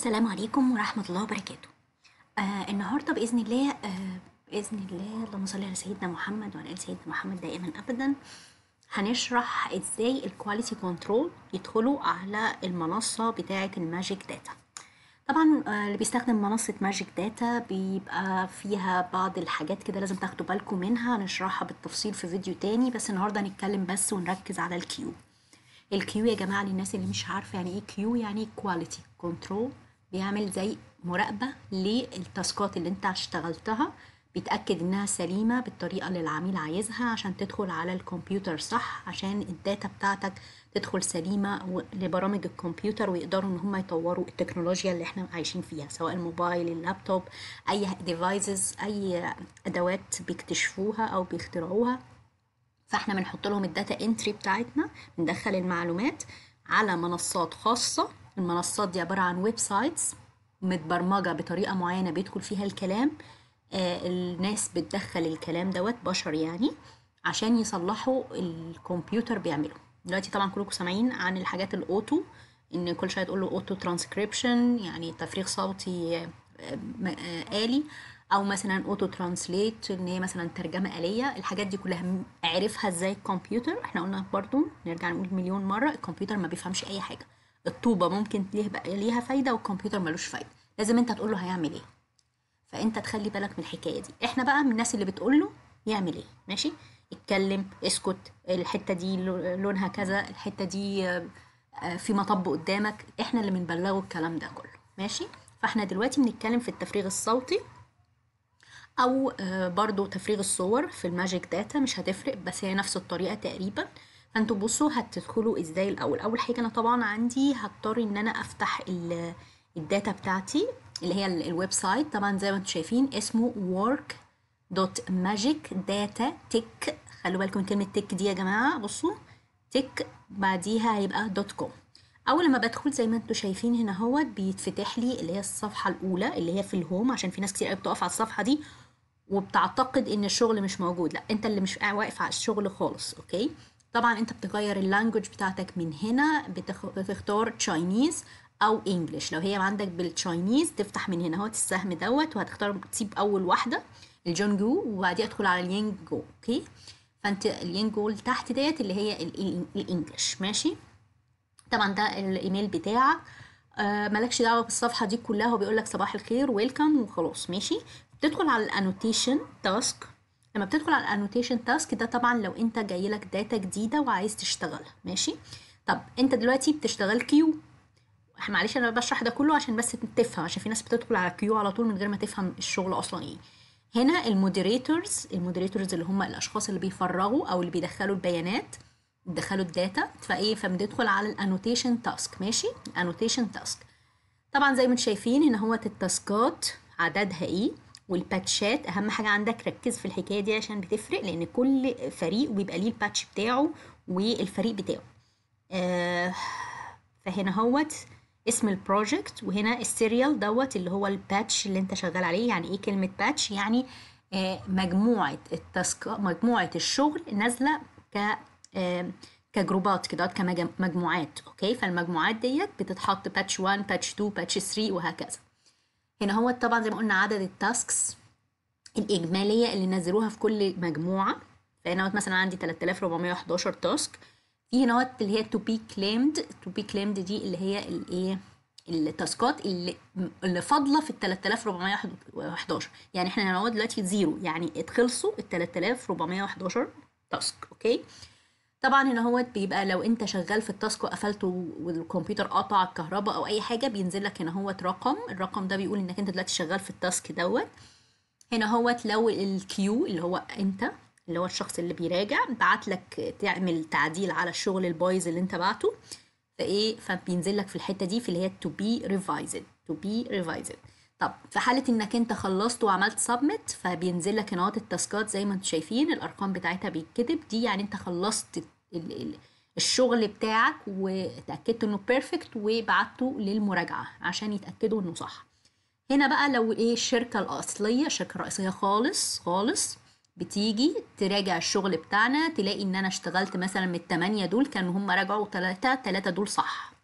السلام عليكم ورحمة الله وبركاته آه النهاردة بإذن الله آه بإذن الله اللهم صل على سيدنا محمد وعلى آل سيدنا محمد دائما أبدا هنشرح إزاي الكواليتي كنترول يدخلوا على المنصة بتاعة الماجيك داتا طبعا آه، اللي بيستخدم منصة ماجيك داتا بيبقى فيها بعض الحاجات كده لازم تاخدوا بالكم منها هنشرحها بالتفصيل في فيديو تاني بس النهاردة هنتكلم بس ونركز على الكيو الكيو يا جماعة للناس اللي مش عارفة يعني ايه كيو يعني كواليتي كنترول بيعمل زي مراقبة للتاسكات اللي انت اشتغلتها بيتأكد انها سليمة بالطريقة اللي العميل عايزها عشان تدخل على الكمبيوتر صح عشان الداتا بتاعتك تدخل سليمة و- لبرامج الكمبيوتر ويقدروا ان هم يطوروا التكنولوجيا اللي احنا عايشين فيها سواء الموبايل اللابتوب اي ديفايسز اي ادوات بيكتشفوها او بيخترعوها فاحنا بنحط لهم الداتا انتري بتاعتنا بندخل المعلومات على منصات خاصة المنصات دي عبارة عن ويب سايتس متبرمجة بطريقة معينة بيدخل فيها الكلام آه الناس بتدخل الكلام دوت بشر يعني عشان يصلحوا الكمبيوتر بيعمله دلوقتي طبعا كلكم سامعين عن الحاجات الاوتو ان كل شويه تقول له اوتو ترانسكريبشن يعني تفريغ صوتي آه، م- آه، آلي او مثلا اوتو ترانسليت ان هي مثلا ترجمه آلية الحاجات دي كلها م- عرفها ازاي الكمبيوتر احنا قلنا برضو نرجع نقول مليون مره الكمبيوتر ما بيفهمش اي حاجه الطوبه ممكن يبقى ليها فايده والكمبيوتر ملوش فايده لازم انت تقول له هيعمل ايه فانت تخلي بالك من الحكايه دي احنا بقى من الناس اللي بتقول له يعمل ايه ماشي اتكلم اسكت الحته دي لو- لونها كذا الحته دي آه، آه، في مطب قدامك احنا اللي بنبلغه الكلام ده كله ماشي فاحنا دلوقتي بنتكلم في التفريغ الصوتي او آه، برضو تفريغ الصور في الماجيك داتا مش هتفرق بس هي نفس الطريقه تقريبا فانتوا بصوا هتدخلوا ازاي الاول اول حاجه انا طبعا عندي هضطر ان انا افتح ال- الداتا بتاعتي اللي هي ال- الويب سايت طبعا زي ما انتم شايفين اسمه work دوت ماجيك داتا تك خلوا بالكم من كلمه تك دي يا جماعه بصوا تك بعديها هيبقى دوت كوم اول ما بدخل زي ما انتم شايفين هنا اهوت بيتفتح لي اللي هي الصفحه الاولى اللي هي في الهوم عشان في ناس كتير قوي بتقف على الصفحه دي وبتعتقد ان الشغل مش موجود لا انت اللي مش واقف على الشغل خالص اوكي طبعا انت بتغير اللانجوج بتاعتك من هنا بتخ... بتختار تشاينيز او انجلش لو هي عندك بالتشاينيز تفتح من هنا اهوت السهم دوت وهتختار تسيب اول واحده الجونجو وبعدين ادخل على الينجو اوكي فانت الينجو اللي تحت ديت اللي هي ال- ال- الانجليش ماشي طبعا ده الايميل بتاعك آه مالكش دعوه بالصفحه دي كلها هو بيقول لك صباح الخير ويلكم وخلاص ماشي بتدخل على الانوتيشن تاسك لما بتدخل على الانوتيشن تاسك ده طبعا لو انت جاي لك داتا جديده وعايز تشتغلها ماشي طب انت دلوقتي بتشتغل كيو معلش انا بشرح ده كله عشان بس تفهم عشان في ناس بتدخل على كيو على طول من غير ما تفهم الشغل اصلا ايه هنا المودريتورز المودريتورز اللي هم الاشخاص اللي بيفرغوا او اللي بيدخلوا البيانات بيدخلوا الداتا فايه فبندخل على الانوتيشن تاسك ماشي انوتيشن تاسك طبعا زي ما انتم شايفين هنا هو التاسكات عددها ايه والباتشات اهم حاجه عندك ركز في الحكايه دي عشان بتفرق لان كل فريق بيبقى ليه الباتش بتاعه والفريق بتاعه آه فهنا هوت اسم البروجكت وهنا السيريال دوت اللي هو الباتش اللي انت شغال عليه يعني ايه كلمة باتش يعني آه مجموعة التاسك مجموعة الشغل نازلة ك آه كجروبات كده كمجموعات اوكي فالمجموعات ديت بتتحط باتش 1 باتش 2 باتش 3 وهكذا هنا هو طبعا زي ما قلنا عدد التاسكس الإجمالية اللي نزلوها في كل مجموعة فهنا هوت مثلا عندي 3411 تاسك في هنا هوت اللي هي to be claimed to be claimed دي اللي هي الايه التاسكات اللي اللي فاضله في ال 3411 يعني احنا هنا هوت دلوقتي زيرو يعني اتخلصوا ال 3411 تاسك اوكي طبعا هنا هو بيبقى لو انت شغال في التاسك وقفلته والكمبيوتر قطع الكهرباء او اي حاجه بينزل لك هنا هو رقم الرقم ده بيقول انك انت دلوقتي شغال في التاسك دوت هنا هوت لو الكيو اللي هو انت اللي هو الشخص اللي بيراجع بعت لك تعمل تعديل على الشغل البايظ اللي انت بعته فايه فبينزل لك في الحته دي في اللي هي to be revised to be revised طب في حاله انك انت خلصت وعملت سبميت فبينزل لك هنا اهوت التاسكات زي ما انتم شايفين الارقام بتاعتها بيتكتب دي يعني انت خلصت ال- ال- الشغل بتاعك وتاكدت انه بيرفكت وبعته للمراجعه عشان يتاكدوا انه صح هنا بقى لو ايه الشركة الأصلية الشركة الرئيسية خالص خالص بتيجي تراجع الشغل بتاعنا تلاقي ان انا اشتغلت مثلا من التمانية دول كانوا هم راجعوا تلاتة تلاتة دول صح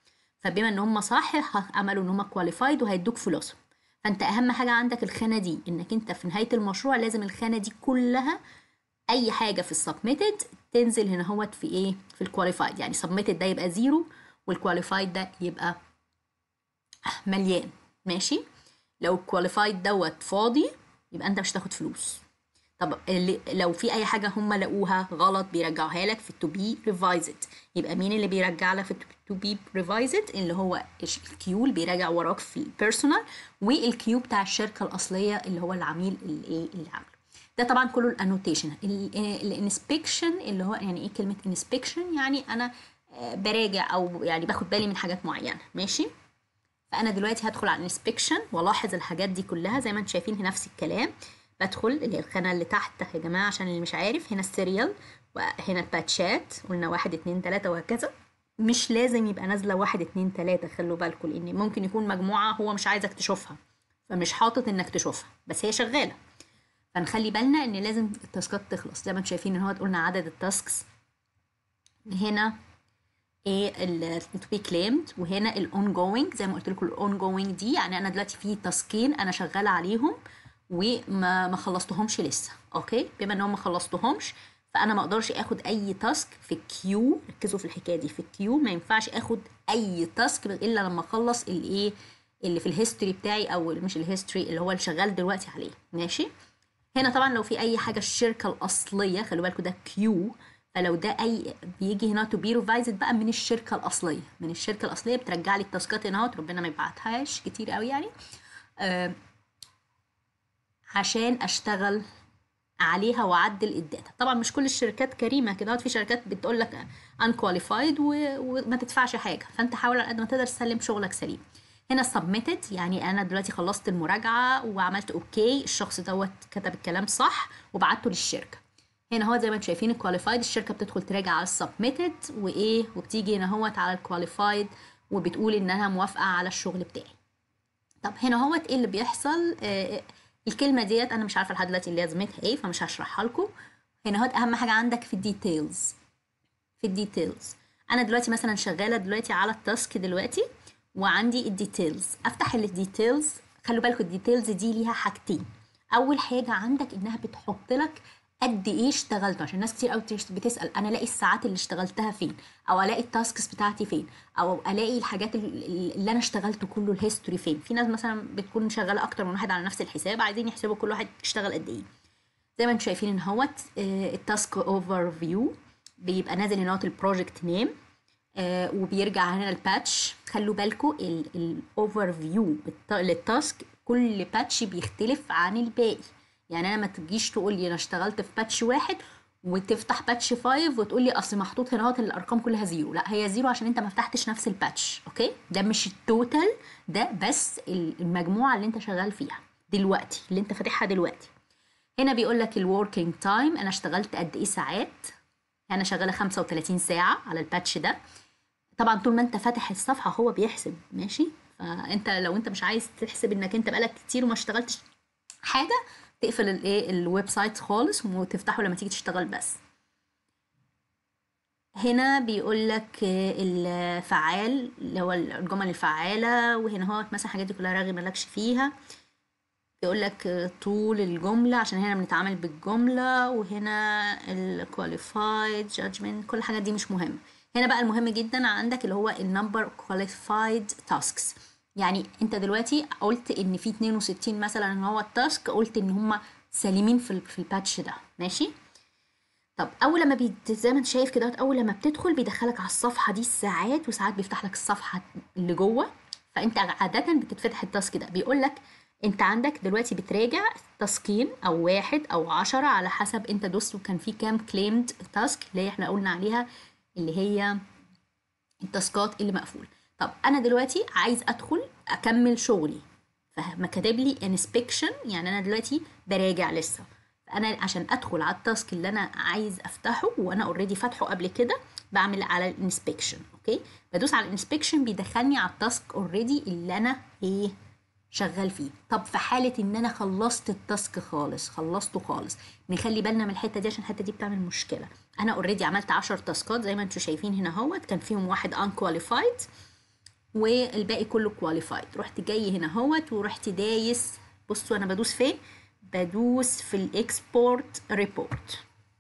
فبما ان هم صح ه- عملوا ان هم كواليفايد وهيدوك فلوسهم فانت اهم حاجه عندك الخانه دي انك انت في نهايه المشروع لازم الخانه دي كلها اي حاجه في السبميتد تنزل هنا هوت في ايه في الكواليفايد يعني سبميتد ده يبقى زيرو والكواليفايد ده يبقى مليان ماشي لو الكواليفايد دوت فاضي يبقى انت مش هتاخد فلوس طب اللي لو في اي حاجه هم لقوها غلط بيرجعوها لك في تو بي ريفايزد يبقى مين اللي بيرجع لك في تو بي ريفايزد اللي هو الكيو اللي بيراجع وراك في البيرسونال والكيو بتاع الشركه الاصليه اللي هو العميل اللي ايه اللي عامله ده طبعا كله الانوتيشن الانسبكشن اللي هو يعني ايه كلمه انسبكشن يعني انا آه، براجع او يعني باخد بالي من حاجات معينه ماشي فانا دلوقتي هدخل على الانسبكشن والاحظ الحاجات دي كلها زي ما انتم شايفين هنا نفس الكلام بدخل اللي هي الخانه اللي تحت يا جماعه عشان اللي مش عارف هنا السيريال وهنا الباتشات قلنا واحد اتنين تلاته وهكذا مش لازم يبقى نازله واحد اتنين تلاته خلوا بالكم لان ممكن يكون مجموعه هو مش عايزك تشوفها فمش حاطط انك تشوفها بس هي شغاله فنخلي بالنا ان لازم التاسكات تخلص زي ما انتم شايفين ان هو قلنا عدد التاسكس هنا ايه ال to be claimed وهنا ال ongoing زي ما قلت لكم ال ongoing دي يعني انا دلوقتي في تاسكين انا شغاله عليهم وما ما خلصتهمش لسه اوكي بما ان هم ما خلصتهمش فانا ما اقدرش اخد اي تاسك في الكيو ركزوا في الحكايه دي في الكيو ما ينفعش اخد اي تاسك الا لما اخلص الايه اللي في الهيستوري بتاعي او مش الهيستوري اللي هو اللي شغال دلوقتي عليه ماشي هنا طبعا لو في اي حاجه الشركه الاصليه خلوا بالكم ده كيو فلو ده اي بيجي هنا تو بي ريفايزد بقى من الشركه الاصليه من الشركه الاصليه بترجع لي التاسكات هنا اهوت ربنا ما يبعتهاش كتير قوي يعني آه عشان اشتغل عليها واعدل الداتا طبعا مش كل الشركات كريمه كده في شركات بتقول لك unqualified و- وما تدفعش حاجه فانت حاول على قد ما تقدر تسلم شغلك سليم هنا submitted يعني انا دلوقتي خلصت المراجعه وعملت اوكي الشخص دوت كتب الكلام صح وبعته للشركه هنا هو زي ما انتم شايفين الكواليفايد الشركه بتدخل تراجع على السبميتد وايه وبتيجي هنا هوت على الكواليفايد وبتقول انها موافقه على الشغل بتاعي طب هنا هوت ايه اللي بيحصل آه الكلمه ديت انا مش عارفه لحد دلوقتي اللي لازمتها ايه فمش هشرحها لكم هنا هوت اهم حاجه عندك في الديتيلز في الديتيلز انا دلوقتي مثلا شغاله دلوقتي على التاسك دلوقتي وعندي الديتيلز افتح الديتيلز خلوا بالكم الديتيلز دي ليها حاجتين اول حاجه عندك انها بتحط لك قد ايه اشتغلت عشان ناس كتير قوي بتسال انا الاقي الساعات اللي اشتغلتها فين او الاقي التاسكس بتاعتي فين او الاقي الحاجات ال- اللي انا اشتغلته كله الهيستوري فين في ناس مثلا بتكون شغاله اكتر من واحد على نفس الحساب عايزين يحسبوا كل واحد اشتغل قد ايه زي ما انتم شايفين ان هوت التاسك اوفر فيو بيبقى نازل هنا هوت البروجكت نيم وبيرجع هنا الباتش خلوا بالكم الاوفر فيو للتاسك كل باتش بيختلف عن الباقي يعني انا ما تجيش تقول لي انا اشتغلت في باتش واحد وتفتح باتش 5 وتقول لي اصل محطوط هنا هوت الارقام كلها زيرو لا هي زيرو عشان انت ما فتحتش نفس الباتش اوكي ده مش التوتال ده بس المجموعه اللي انت شغال فيها دلوقتي اللي انت فاتحها دلوقتي هنا بيقول لك الوركينج تايم انا اشتغلت قد ايه ساعات انا شغاله 35 ساعه على الباتش ده طبعا طول ما انت فاتح الصفحه هو بيحسب ماشي فانت لو انت مش عايز تحسب انك انت بقالك كتير وما اشتغلتش حاجه تقفل الايه الويب سايت خالص وتفتحه لما تيجي تشتغل بس هنا بيقول لك الفعال اللي هو الجمل الفعاله وهنا هو مثلا الحاجات دي كلها رغي مالكش فيها بيقول لك طول الجمله عشان هنا بنتعامل بالجمله وهنا الكواليفايد جادجمنت كل الحاجات دي مش مهمه هنا بقى المهم جدا عندك اللي هو النمبر كواليفايد تاسكس يعني انت دلوقتي قلت ان في 62 مثلا هو التاسك قلت ان هم سليمين في في الباتش ده ماشي طب اول لما بي... زي ما انت شايف كده اول لما بتدخل بيدخلك على الصفحه دي الساعات وساعات بيفتح لك الصفحه اللي جوه فانت عاده بتتفتح التاسك ده بيقول لك انت عندك دلوقتي بتراجع تاسكين او واحد او عشرة على حسب انت دوست وكان في كام كليمد تاسك اللي احنا قلنا عليها اللي هي التاسكات اللي مقفوله طب انا دلوقتي عايز ادخل اكمل شغلي فما كاتب لي انسبكشن يعني انا دلوقتي براجع لسه فانا عشان ادخل على التاسك اللي انا عايز افتحه وانا اوريدي فاتحه قبل كده بعمل على الانسبكشن اوكي بدوس على الانسبكشن بيدخلني على التاسك اوريدي اللي انا ايه شغال فيه طب في حالة ان انا خلصت التاسك خالص خلصته خالص نخلي بالنا من الحتة دي عشان الحتة دي بتعمل مشكلة انا اوريدي عملت 10 تاسكات زي ما انتم شايفين هنا اهوت كان فيهم واحد unqualified والباقي كله كواليفايد رحت جاي هنا اهوت ورحت دايس بصوا انا بدوس فين بدوس في الاكسبورت ريبورت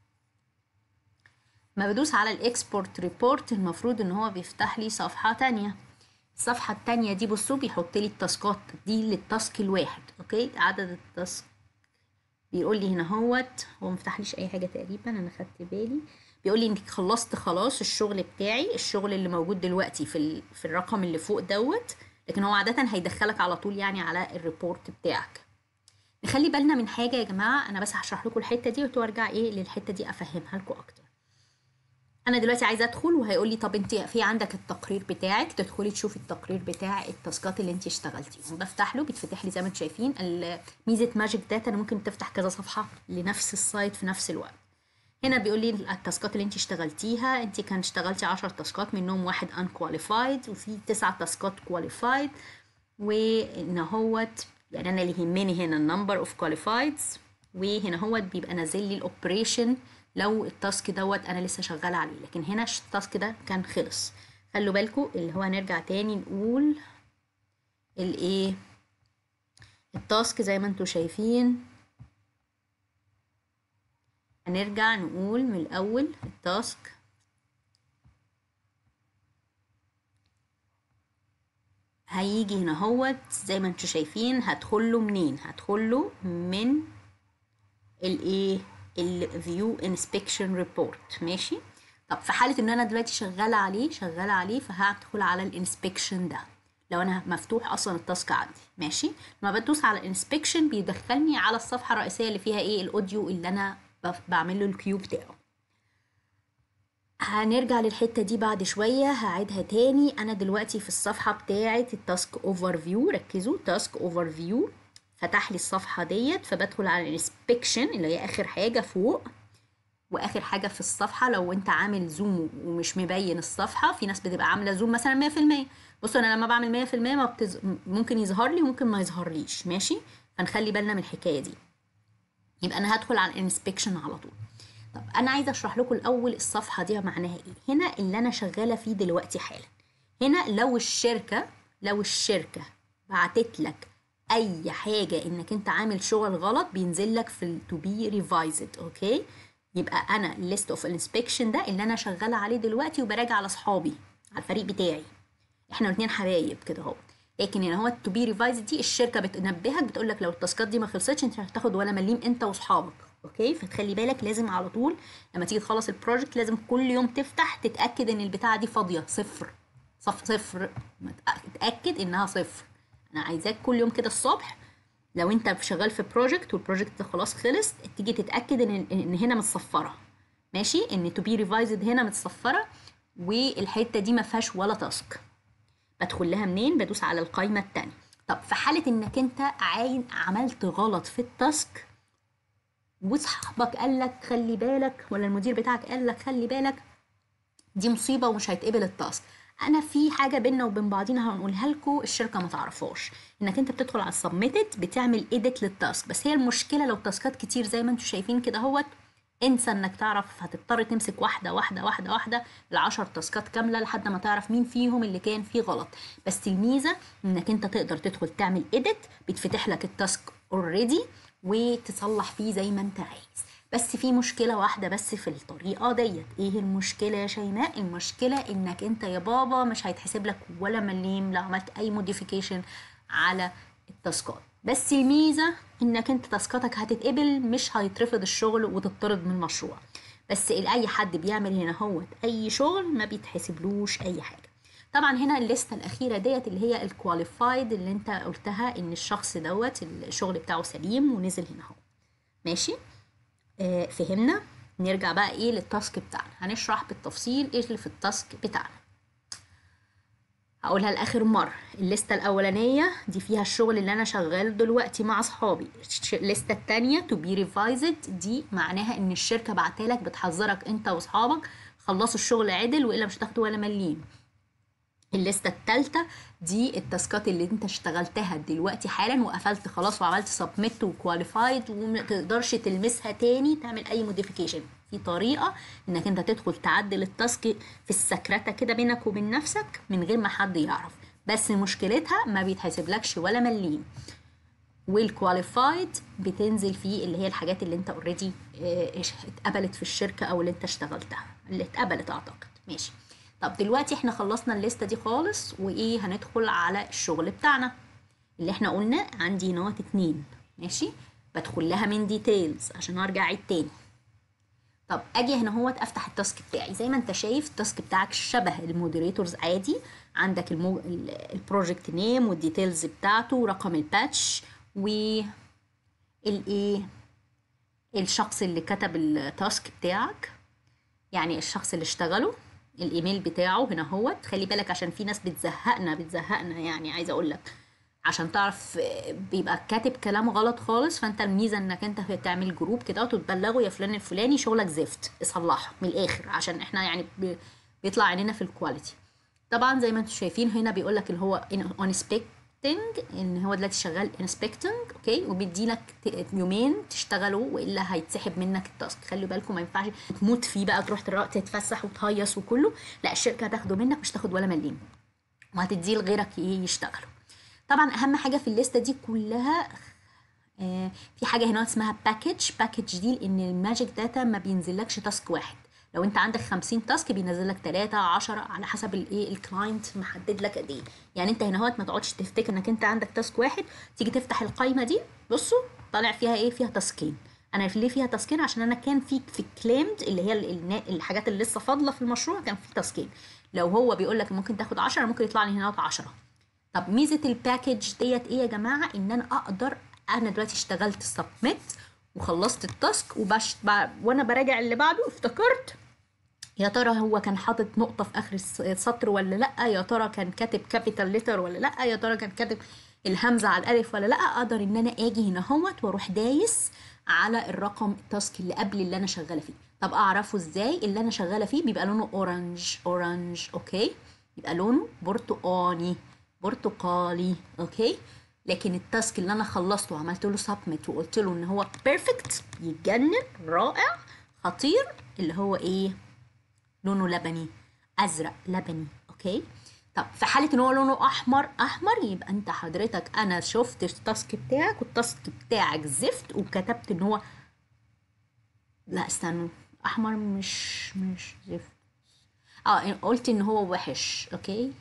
ما بدوس على الاكسبورت ريبورت المفروض ان هو بيفتح لي صفحة تانية الصفحة التانية دي بصوا بيحط لي التاسكات دي للتاسك الواحد اوكي عدد التاسك بيقول لي هنا اهوت هو مفتحليش اي حاجة تقريبا انا خدت بالي بيقول لي انك خلصت خلاص الشغل بتاعي الشغل اللي موجود دلوقتي في ال... في الرقم اللي فوق دوت لكن هو عادة هيدخلك على طول يعني على الريبورت بتاعك نخلي بالنا من حاجة يا جماعة أنا بس هشرح لكم الحتة دي وارجع إيه للحتة دي أفهمها لكم أكتر أنا دلوقتي عايزة أدخل وهيقول لي طب أنت في عندك التقرير بتاعك تدخلي تشوفي التقرير بتاع التاسكات اللي أنت اشتغلتيهم بفتح له بيتفتح لي زي ما أنتم شايفين ميزة ماجيك داتا أنا ممكن تفتح كذا صفحة لنفس السايت في نفس الوقت هنا بيقول لي التاسكات اللي انت اشتغلتيها انت كان اشتغلتي 10 تاسكات منهم واحد ان كواليفايد وفي تسع تاسكات كواليفايد وان هوت يعني انا اللي يهمني هنا النمبر اوف كواليفايدز وهنا هوت بيبقى نازل لي الاوبريشن لو التاسك دوت انا لسه شغاله عليه لكن هنا التاسك ده كان خلص خلوا بالكم اللي هو هنرجع تاني نقول الايه التاسك زي ما انتم شايفين هنرجع نقول من الأول التاسك هيجي هنا هوت زي ما انتوا شايفين هدخله منين هدخله من الايه الفيو انسبكشن ريبورت ماشي طب في حاله ان انا دلوقتي شغاله عليه شغاله عليه فهدخل على الانسبكشن ده لو انا مفتوح اصلا التاسك عندي ماشي لما بدوس على الانسبكشن بيدخلني على الصفحه الرئيسيه اللي فيها ايه الاوديو اللي انا بعمل له الكيو بتاعه هنرجع للحته دي بعد شويه هعيدها تاني انا دلوقتي في الصفحه بتاعه التاسك اوفر فيو ركزوا تاسك اوفر فيو فتح لي الصفحه ديت فبدخل على الانسبكشن اللي هي اخر حاجه فوق واخر حاجه في الصفحه لو انت عامل زوم ومش مبين الصفحه في ناس بتبقى عامله زوم مثلا 100% بصوا انا لما بعمل 100% ما بتز... ممكن يظهر لي وممكن ما يظهرليش ماشي فنخلي بالنا من الحكايه دي يبقى انا هدخل على الانسبكشن على طول طب انا عايزه اشرح لكم الاول الصفحه دي معناها ايه هنا اللي انا شغاله فيه دلوقتي حالا هنا لو الشركه لو الشركه بعتت لك اي حاجه انك انت عامل شغل غلط بينزل لك في تو بي ريفايزد اوكي يبقى انا الليست اوف الانسبكشن ده اللي انا شغاله عليه دلوقتي وبراجع على اصحابي على الفريق بتاعي احنا الاثنين حبايب كده اهو لكن هنا هو تو بي ريفايز دي الشركه بتنبهك بتقول لك لو التاسكات دي ما خلصتش انت هتاخد ولا مليم انت واصحابك اوكي فتخلي بالك لازم على طول لما تيجي تخلص البروجكت لازم كل يوم تفتح تتاكد ان البتاعه دي فاضيه صفر صف صفر اتاكد انها صفر انا عايزاك كل يوم كده الصبح لو انت شغال في بروجكت والبروجكت ده خلاص خلص تيجي تتاكد ان ان هنا متصفره ماشي ان تو بي ريفايزد هنا متصفره والحته دي ما فيهاش ولا تاسك بدخل لها منين بدوس على القايمه الثانيه طب في حاله انك انت عاين عملت غلط في التاسك وصاحبك قال لك خلي بالك ولا المدير بتاعك قال لك خلي بالك دي مصيبه ومش هيتقبل التاسك انا في حاجه بينا وبين بعضينا هنقولها لكم الشركه ما تعرفهاش انك انت بتدخل على السبميتد بتعمل ايديت للتاسك بس هي المشكله لو تاسكات كتير زي ما انتم شايفين كده اهوت انسى انك تعرف هتضطر تمسك واحده واحده واحده واحده العشر تاسكات كامله لحد ما تعرف مين فيهم اللي كان فيه غلط بس الميزه انك انت تقدر تدخل تعمل ايديت بيتفتح لك التاسك اوريدي وتصلح فيه زي ما انت عايز بس في مشكلة واحدة بس في الطريقة ديت ايه المشكلة يا شيماء المشكلة انك انت يا بابا مش هيتحسب لك ولا مليم لو عملت اي موديفيكيشن على التاسكات بس الميزة انك انت تاسكاتك هتتقبل مش هيترفض الشغل وتطرد من المشروع بس اي حد بيعمل هنا هوت اي شغل ما بيتحسبلوش اي حاجة طبعا هنا الليسته الاخيره ديت اللي هي الكواليفايد اللي انت قلتها ان الشخص دوت الشغل بتاعه سليم ونزل هنا اهو ماشي آه فهمنا نرجع بقى ايه للتاسك بتاعنا هنشرح بالتفصيل ايه اللي في التاسك بتاعنا هقولها لاخر مره الليسته الاولانيه دي فيها الشغل اللي انا شغاله دلوقتي مع اصحابي الليسته الثانيه تو بي ريفايزد دي معناها ان الشركه بعتلك بتحذرك انت واصحابك خلصوا الشغل عدل والا مش هتاخدوا ولا مليم الليسته الثالثه دي التاسكات اللي انت اشتغلتها دلوقتي حالا وقفلت خلاص وعملت سبميت وكواليفايد وما تقدرش تلمسها تاني تعمل اي موديفيكيشن في طريقه انك انت تدخل تعدل التاسك في السكرته كده بينك وبين نفسك من غير ما حد يعرف بس مشكلتها ما بيتحسبلكش ولا مليم والكواليفايد بتنزل فيه اللي هي الحاجات اللي انت اوريدي اتقبلت في الشركه او اللي انت اشتغلتها اللي اتقبلت اعتقد ماشي طب دلوقتي احنا خلصنا الليسته دي خالص وايه هندخل على الشغل بتاعنا اللي احنا قلنا عندي نوت اتنين ماشي بدخل لها من ديتيلز عشان ارجع اعيد تاني طب اجي هنا هو افتح التاسك بتاعي زي ما انت شايف التاسك بتاعك شبه المودريتورز عادي عندك المو... البروجكت نيم والديتيلز بتاعته ورقم الباتش و الايه الشخص اللي كتب التاسك بتاعك يعني الشخص اللي اشتغله الايميل بتاعه هنا هو خلي بالك عشان في ناس بتزهقنا بتزهقنا يعني عايزه اقول لك عشان تعرف بيبقى كاتب كلام غلط خالص فانت الميزه انك انت تعمل جروب كده وتتبلغوا يا فلان الفلاني شغلك زفت اصلحه من الاخر عشان احنا يعني بيطلع عينينا في الكواليتي طبعا زي ما انتم شايفين هنا بيقول لك اللي هو انسبكتنج ان هو دلوقتي شغال انسبكتنج اوكي وبيدي لك يومين تشتغلوا والا هيتسحب منك التاسك خلي بالكم ما ينفعش تموت فيه بقى تروح تتفسح وتهيص وكله لا الشركه هتاخده منك مش تاخد ولا مليم وهتديه لغيرك يشتغلوا طبعا اهم حاجه في الليسته دي كلها آه في حاجه هنا اسمها باكج باكج دي لان الماجيك داتا ما بينزلكش تاسك واحد لو انت عندك 50 تاسك بينزل لك 3 10 على حسب الايه الكلاينت محدد لك قد ايه يعني انت هنا اهوت ما تقعدش تفتكر انك انت عندك تاسك واحد تيجي تفتح القايمه دي بصوا طالع فيها ايه فيها تاسكين انا ليه فيها تاسكين عشان انا كان في في كليمد اللي هي الحاجات اللي لسه فاضله في المشروع كان في تاسكين لو هو بيقول لك ممكن تاخد 10 ممكن يطلع لي هنا 10 طب ميزه الباكج ديت ايه يا جماعه ان انا اقدر انا دلوقتي اشتغلت سبميت وخلصت التاسك وبش وانا براجع اللي بعده افتكرت يا ترى هو كان حاطط نقطة في آخر السطر ولا لأ يا ترى كان كاتب كابيتال ليتر ولا لأ يا ترى كان كاتب الهمزة على الألف ولا لأ أقدر إن أنا أجي هنا هوت وأروح دايس على الرقم التاسك اللي قبل اللي أنا شغالة فيه طب أعرفه إزاي اللي أنا شغالة فيه بيبقى لونه أورنج أورنج أوكي يبقى لونه برتقاني برتقالي اوكي لكن التاسك اللي انا خلصته وعملت له سبميت وقلت له ان هو بيرفكت يتجنن رائع خطير اللي هو ايه لونه لبني ازرق لبني اوكي طب في حاله ان هو لونه احمر احمر يبقى انت حضرتك انا شفت التاسك بتاعك والتاسك بتاعك زفت وكتبت ان هو لا استنوا احمر مش مش زفت اه قلت ان هو وحش اوكي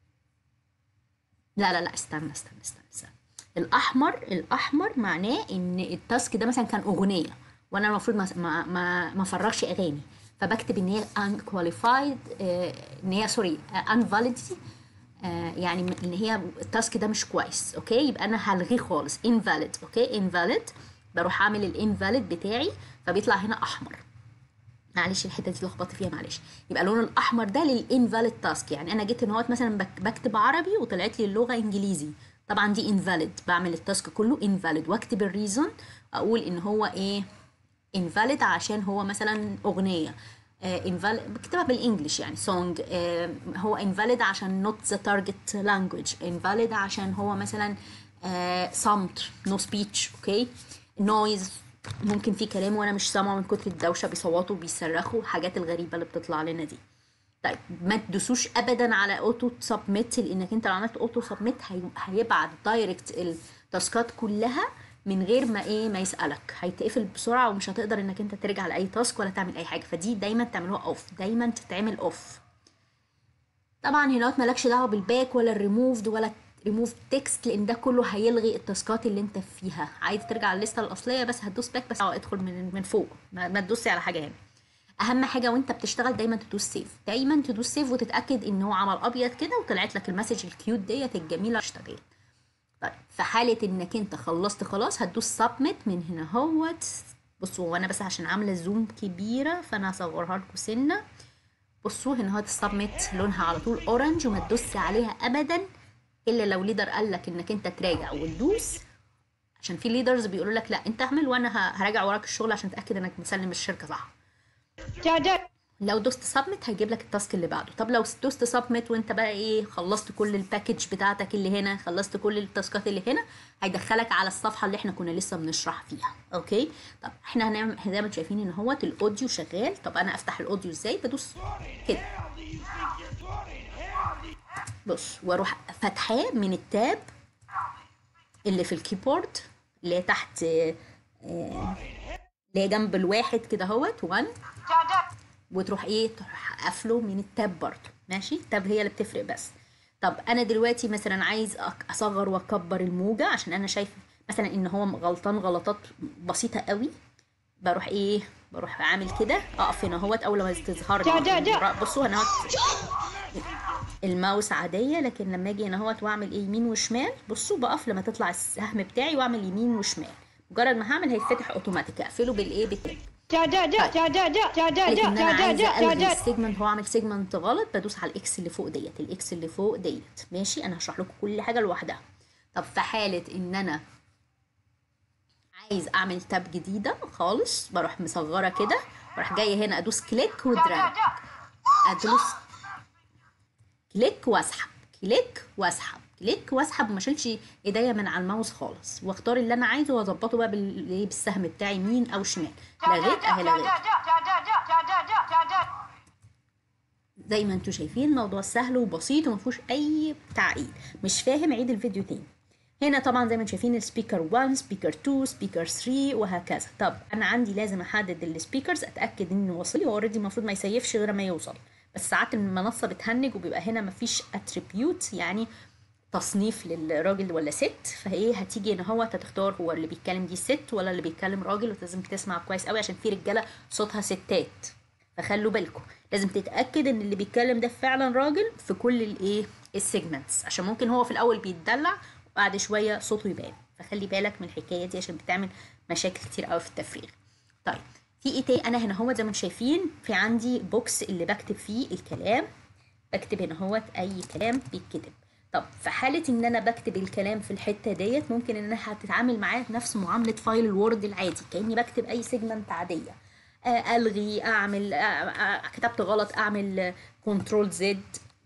لا لا لا استنى استنى استنى, استنى. الاحمر الاحمر معناه ان التاسك ده مثلا كان اغنيه وانا المفروض ما ما ما, ما افرغش اغاني فبكتب ان هي unqualified آه ان هي سوري unvalidity آه يعني ان هي التاسك ده مش كويس اوكي يبقى انا هلغيه خالص invalid اوكي invalid بروح اعمل الانفاليد بتاعي فبيطلع هنا احمر معلش الحته دي لخبطت فيها معلش يبقى اللون الاحمر ده للانفاليد تاسك يعني انا جيت ان هو مثلا بكتب عربي وطلعت لي اللغه انجليزي طبعا دي انفاليد بعمل التاسك كله انفاليد واكتب الريزون اقول ان هو ايه انفاليد عشان هو مثلا اغنيه انفاليد بكتبها بالانجلش يعني سونج آه هو انفاليد عشان نوت ذا تارجت لانجويج انفاليد عشان هو مثلا آه صمت نو سبيتش اوكي نويز ممكن في كلام وانا مش سامعه من كتر الدوشه بيصوتوا بيصرخوا الحاجات الغريبه اللي بتطلع لنا دي طيب ما تدوسوش ابدا على اوتو سبميت لانك انت لو عملت اوتو سبميت هي... هيبعت دايركت التاسكات كلها من غير ما ايه ما يسالك هيتقفل بسرعه ومش هتقدر انك انت ترجع لاي تاسك ولا تعمل اي حاجه فدي دايما تعملوها اوف دايما تتعمل اوف طبعا هنا مالكش دعوه بالباك ولا الريموفد ولا ريموف تكست لان ده كله هيلغي التاسكات اللي انت فيها عايز ترجع للسته الاصليه بس هتدوس باك بس اه ادخل من من فوق ما, ما تدوسي على حاجه هنا اهم حاجه وانت بتشتغل دايما تدوس سيف دايما تدوس سيف وتتاكد ان هو عمل ابيض كده وطلعت لك المسج الكيوت ديت الجميله اشتغل طيب في حاله انك انت خلصت خلاص هتدوس سبميت من هنا اهوت بصوا وانا بس عشان عامله زوم كبيره فانا هصورها لكم سنه بصوا هنا اهوت السبميت لونها على طول اورنج وما تدوسي عليها ابدا الا لو ليدر قال لك انك انت تراجع وتدوس عشان في ليدرز بيقولوا لك لا انت اعمل وانا هراجع وراك الشغل عشان اتاكد انك مسلم الشركه صح لو دوست سبميت هيجيب لك التاسك اللي بعده طب لو دوست سبميت وانت بقى ايه خلصت كل الباكج بتاعتك اللي هنا خلصت كل التاسكات اللي هنا هيدخلك على الصفحه اللي احنا كنا لسه بنشرح فيها اوكي طب احنا هنعمل زي ما شايفين ان هوت الاوديو شغال طب انا افتح الاوديو ازاي بدوس كده بص واروح فاتحاه من التاب اللي في الكيبورد اللي هي تحت آه، آه، اللي هي جنب الواحد كده اهوت 1 وتروح ايه تروح قافله من التاب برضه ماشي التاب هي اللي بتفرق بس طب انا دلوقتي مثلا عايز أك- اصغر واكبر الموجه عشان انا شايف مثلا ان هو غلطان غلطات بسيطه قوي بروح ايه بروح عامل كده اقف هنا اهوت اول ما تظهر جا- جا- جا. لي بصوا هنا اهوت الماوس عاديه لكن لما اجي هنا اهوت واعمل ايه يمين وشمال بصوا بقف لما تطلع السهم بتاعي واعمل يمين وشمال مجرد ما هعمل هيتفتح اوتوماتيك اقفله بالايه بالتاب جا جا جا جا جا جا جا جا لكن جا انا جا عايزه جا جا الغي جا السيجمنت هو عامل سيجمنت غلط بدوس على الاكس اللي فوق ديت الاكس اللي فوق ديت ماشي انا هشرح لكم كل حاجه لوحدها طب في حاله ان انا عايز اعمل تاب جديده خالص بروح مصغره كده واروح جايه هنا ادوس كليك ودراج ادوس كليك واسحب كليك واسحب كليك واسحب وما اشيلش ايديا من على الماوس خالص واختار اللي انا عايزه واظبطه بقى بال- إيه بالسهم بتاعي يمين او شمال لغيت اهي لغيت زي ما انتوا شايفين الموضوع سهل وبسيط وما فيهوش اي تعقيد مش فاهم عيد الفيديو تاني هنا طبعا زي ما انتوا شايفين السبيكر 1 سبيكر 2 سبيكر 3 وهكذا طب انا عندي لازم احدد السبيكرز اتاكد انه واصل لي هو اوريدي المفروض ما يسيفش غير ما يوصل بس ساعات المنصه بتهنج وبيبقى هنا مفيش اتريبيوت يعني تصنيف للراجل ولا ست فايه هتيجي هنا هو هتختار هو اللي بيتكلم دي ست ولا اللي بيتكلم راجل ولازم تسمع كويس قوي عشان في رجاله صوتها ستات فخلوا بالكم لازم تتاكد ان اللي بيتكلم ده فعلا راجل في كل الايه السيجمنتس عشان ممكن هو في الاول بيتدلع وبعد شويه صوته يبان فخلي بالك من الحكايه دي عشان بتعمل مشاكل كتير قوي في التفريغ طيب في ايه تاني انا هنا هو زي ما انتم شايفين في عندي بوكس اللي بكتب فيه الكلام بكتب هنا هوت اي كلام بيتكتب طب في حالة ان انا بكتب الكلام في الحتة ديت ممكن ان انا هتتعامل معاه نفس معاملة فايل الوورد العادي كأني بكتب اي سيجمنت عادية آه، الغي اعمل آه، آه، كتبت غلط اعمل كنترول زد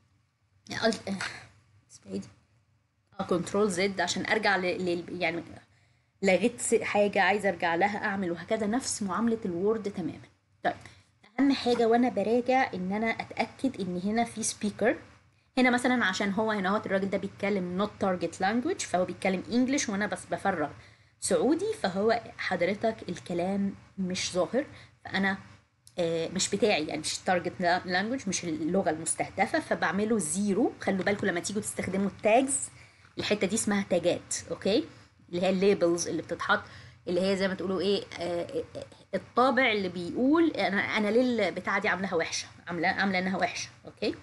اسمها ايه دي؟ اه كنترول زد عشان ارجع ل... ل... يعني لغيت س- حاجة عايزة ارجع لها اعمل وهكذا نفس معاملة الوورد تماما طيب اهم حاجة وانا براجع ان انا اتأكد ان هنا في سبيكر هنا مثلا عشان هو هنا هو الراجل ده بيتكلم not target language فهو بيتكلم انجلش وانا بس بفرغ سعودي فهو حضرتك الكلام مش ظاهر فانا آه، مش بتاعي يعني مش target language مش اللغة المستهدفة فبعمله زيرو خلوا بالكم لما تيجوا تستخدموا التاجز الحتة دي اسمها تاجات اوكي اللي هي الليبلز اللي بتتحط اللي هي زي ما تقولوا ايه آه، آه، الطابع اللي بيقول انا انا ليه البتاعه دي عاملاها وحشه عامله عامله انها وحشه اوكي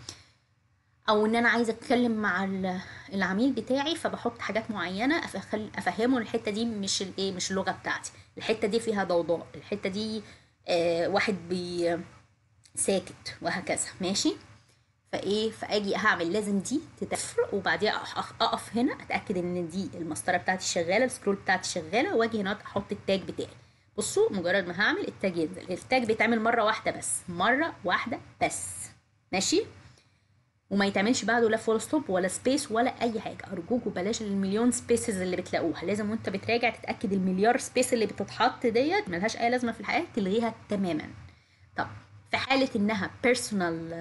او ان انا عايزه اتكلم مع ال- العميل بتاعي فبحط حاجات معينه أفخل افهمه إن الحته دي مش الايه مش اللغه بتاعتي الحته دي فيها ضوضاء الحته دي آه واحد بي ساكت وهكذا ماشي فايه فاجي هعمل لازم دي تتفرق وبعديها أح- أح- اقف هنا اتاكد ان دي المسطره بتاعتي شغاله السكرول بتاعتي شغاله واجي هنا احط التاج بتاعي بصوا مجرد ما هعمل التاج ينزل التاج بيتعمل مره واحده بس مره واحده بس ماشي وما يتعملش بعده لا فول ستوب ولا سبيس ولا اي حاجه ارجوكوا بلاش المليون سبيسز اللي بتلاقوها لازم وانت بتراجع تتاكد المليار سبيس اللي بتتحط ديت ملهاش اي لازمه في الحياه تلغيها تماما طب في حاله انها بيرسونال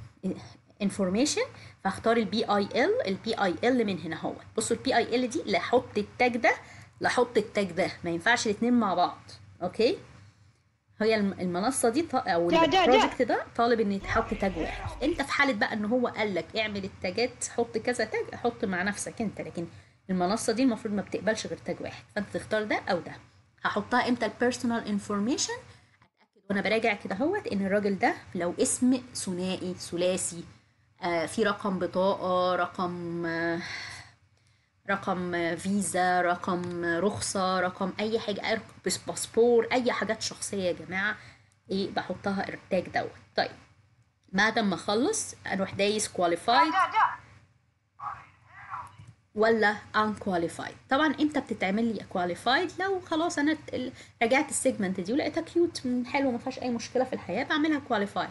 انفورميشن فاختار البي اي ال البي اي ال من هنا هو بصوا البي اي ال دي لا احط التاج ده لا احط التاج ده ما ينفعش الاثنين مع بعض اوكي هي الم- المنصه دي ط- او جا- جا- جا. البروجكت ده طالب ان يتحط تاج واحد انت في حاله بقى ان هو قال لك اعمل التاجات حط كذا تاج حط مع نفسك انت لكن المنصه دي المفروض ما بتقبلش غير تاج واحد فانت تختار ده او ده هحطها امتى البيرسونال انفورميشن اتاكد وانا براجع كده اهوت ان الراجل ده لو اسم ثنائي ثلاثي آه في رقم بطاقه رقم آه رقم آه، فيزا رقم آه، رخصة رقم أي حاجة رقم بس- باسبور أي حاجات شخصية يا جماعة إيه بحطها التاج دوت طيب بعد ما أخلص أروح دايس qualified ولا unqualified طبعا امتى بتتعمل لي qualified لو خلاص انا ت- ال- راجعت السيجمنت دي ولقيتها كيوت حلوه ما فيهاش اي مشكله في الحياه بعملها qualified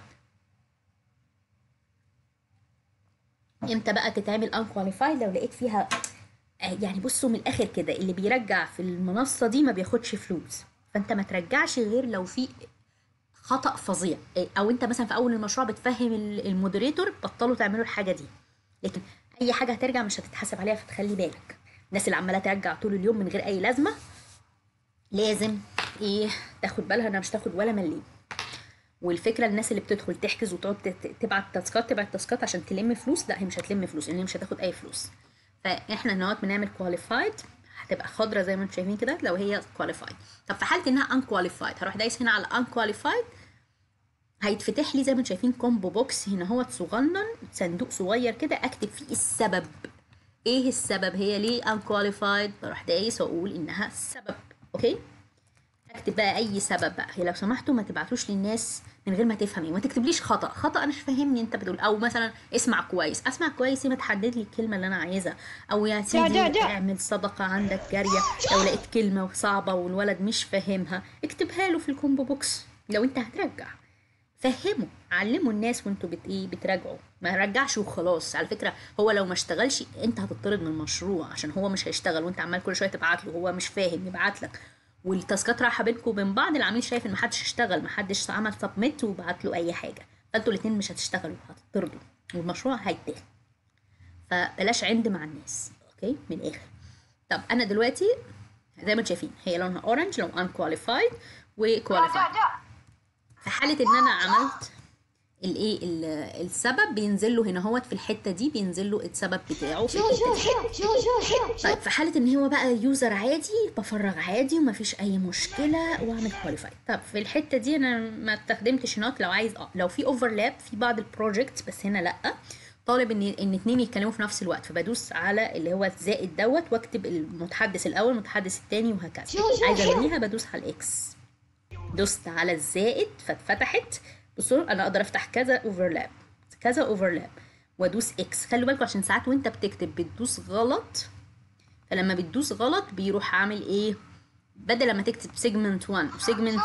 امتى بقى تتعمل unqualified لو لقيت فيها آه، يعني بصوا من الاخر كده اللي بيرجع في المنصه دي ما بياخدش فلوس فانت ما ترجعش غير لو في خطأ فظيع إيه، او انت مثلا في اول المشروع بتفهم ال- المودريتور بطلوا تعملوا الحاجه دي لكن اي حاجه هترجع مش هتتحاسب عليها فتخلي بالك الناس اللي عماله ترجع طول اليوم من غير اي لازمه لازم ايه تاخد بالها انها مش تاخد ولا مليم والفكره الناس اللي بتدخل تحجز وتقعد ت- تبعت تاسكات تبعت تاسكات عشان تلم فلوس لا هي مش هتلم فلوس لان هي مش هتاخد اي فلوس فاحنا نقعد بنعمل كواليفايد هتبقى خضرة زي ما انتم شايفين كده لو هي كواليفايد طب في حاله انها unqualified هروح دايس هنا على unqualified هيتفتح لي زي ما انتم شايفين كومبو بوكس هنا هو صغنن صندوق صغير كده اكتب فيه السبب ايه السبب هي ليه unqualified بروح دايس واقول انها السبب اوكي اكتب بقى اي سبب بقى هي لو سمحتوا ما تبعتوش للناس من غير ما تفهمي وما تكتبليش خطا خطا انا مش فاهمني انت بتقول او مثلا اسمع كويس اسمع كويس ما تحدد لي الكلمه اللي انا عايزها او يا سيدي ده- ده. اعمل صدقه عندك جاريه لو لقيت كلمه صعبه والولد مش فاهمها اكتبها له في الكومبو بوكس لو انت هترجع فهموا علموا الناس وانتوا بت ايه بتراجعوا ما رجعش وخلاص على فكره هو لو ما اشتغلش انت هتطرد من المشروع عشان هو مش هيشتغل وانت عمال كل شويه تبعت له هو مش فاهم يبعت لك والتاسكات رايحه بينكم وبين بعض العميل شايف ان محدش اشتغل محدش عمل سبميت وبعت له اي حاجه فانتوا الاثنين مش هتشتغلوا هتطردوا والمشروع هيتاخد فبلاش عند مع الناس اوكي من الاخر طب انا دلوقتي زي ما انتم شايفين هي لونها اورنج لو unqualified وكواليفايد في حاله ان انا عملت الايه ال- السبب بينزل له هنا اهوت في الحته دي بينزل له السبب بتاعه في الحته دي طيب في حاله ان هو بقى يوزر عادي بفرغ عادي ومفيش اي مشكله واعمل كواليفاي طب في الحته دي انا ما استخدمتش هناك لو عايز اه لو في اوفرلاب في بعض البروجكتس بس هنا لا طالب ان ان اتنين يتكلموا في نفس الوقت فبدوس على اللي هو الزائد دوت واكتب المتحدث الاول المتحدث الثاني وهكذا عايزه الغيها بدوس على الاكس دوست على الزائد فاتفتحت بصوا انا اقدر افتح كذا اوفرلاب كذا اوفرلاب وادوس اكس خلوا بالكم عشان ساعات وانت بتكتب بتدوس غلط فلما بتدوس غلط بيروح عامل ايه بدل ما تكتب سيجمنت 1 وسيجمنت 2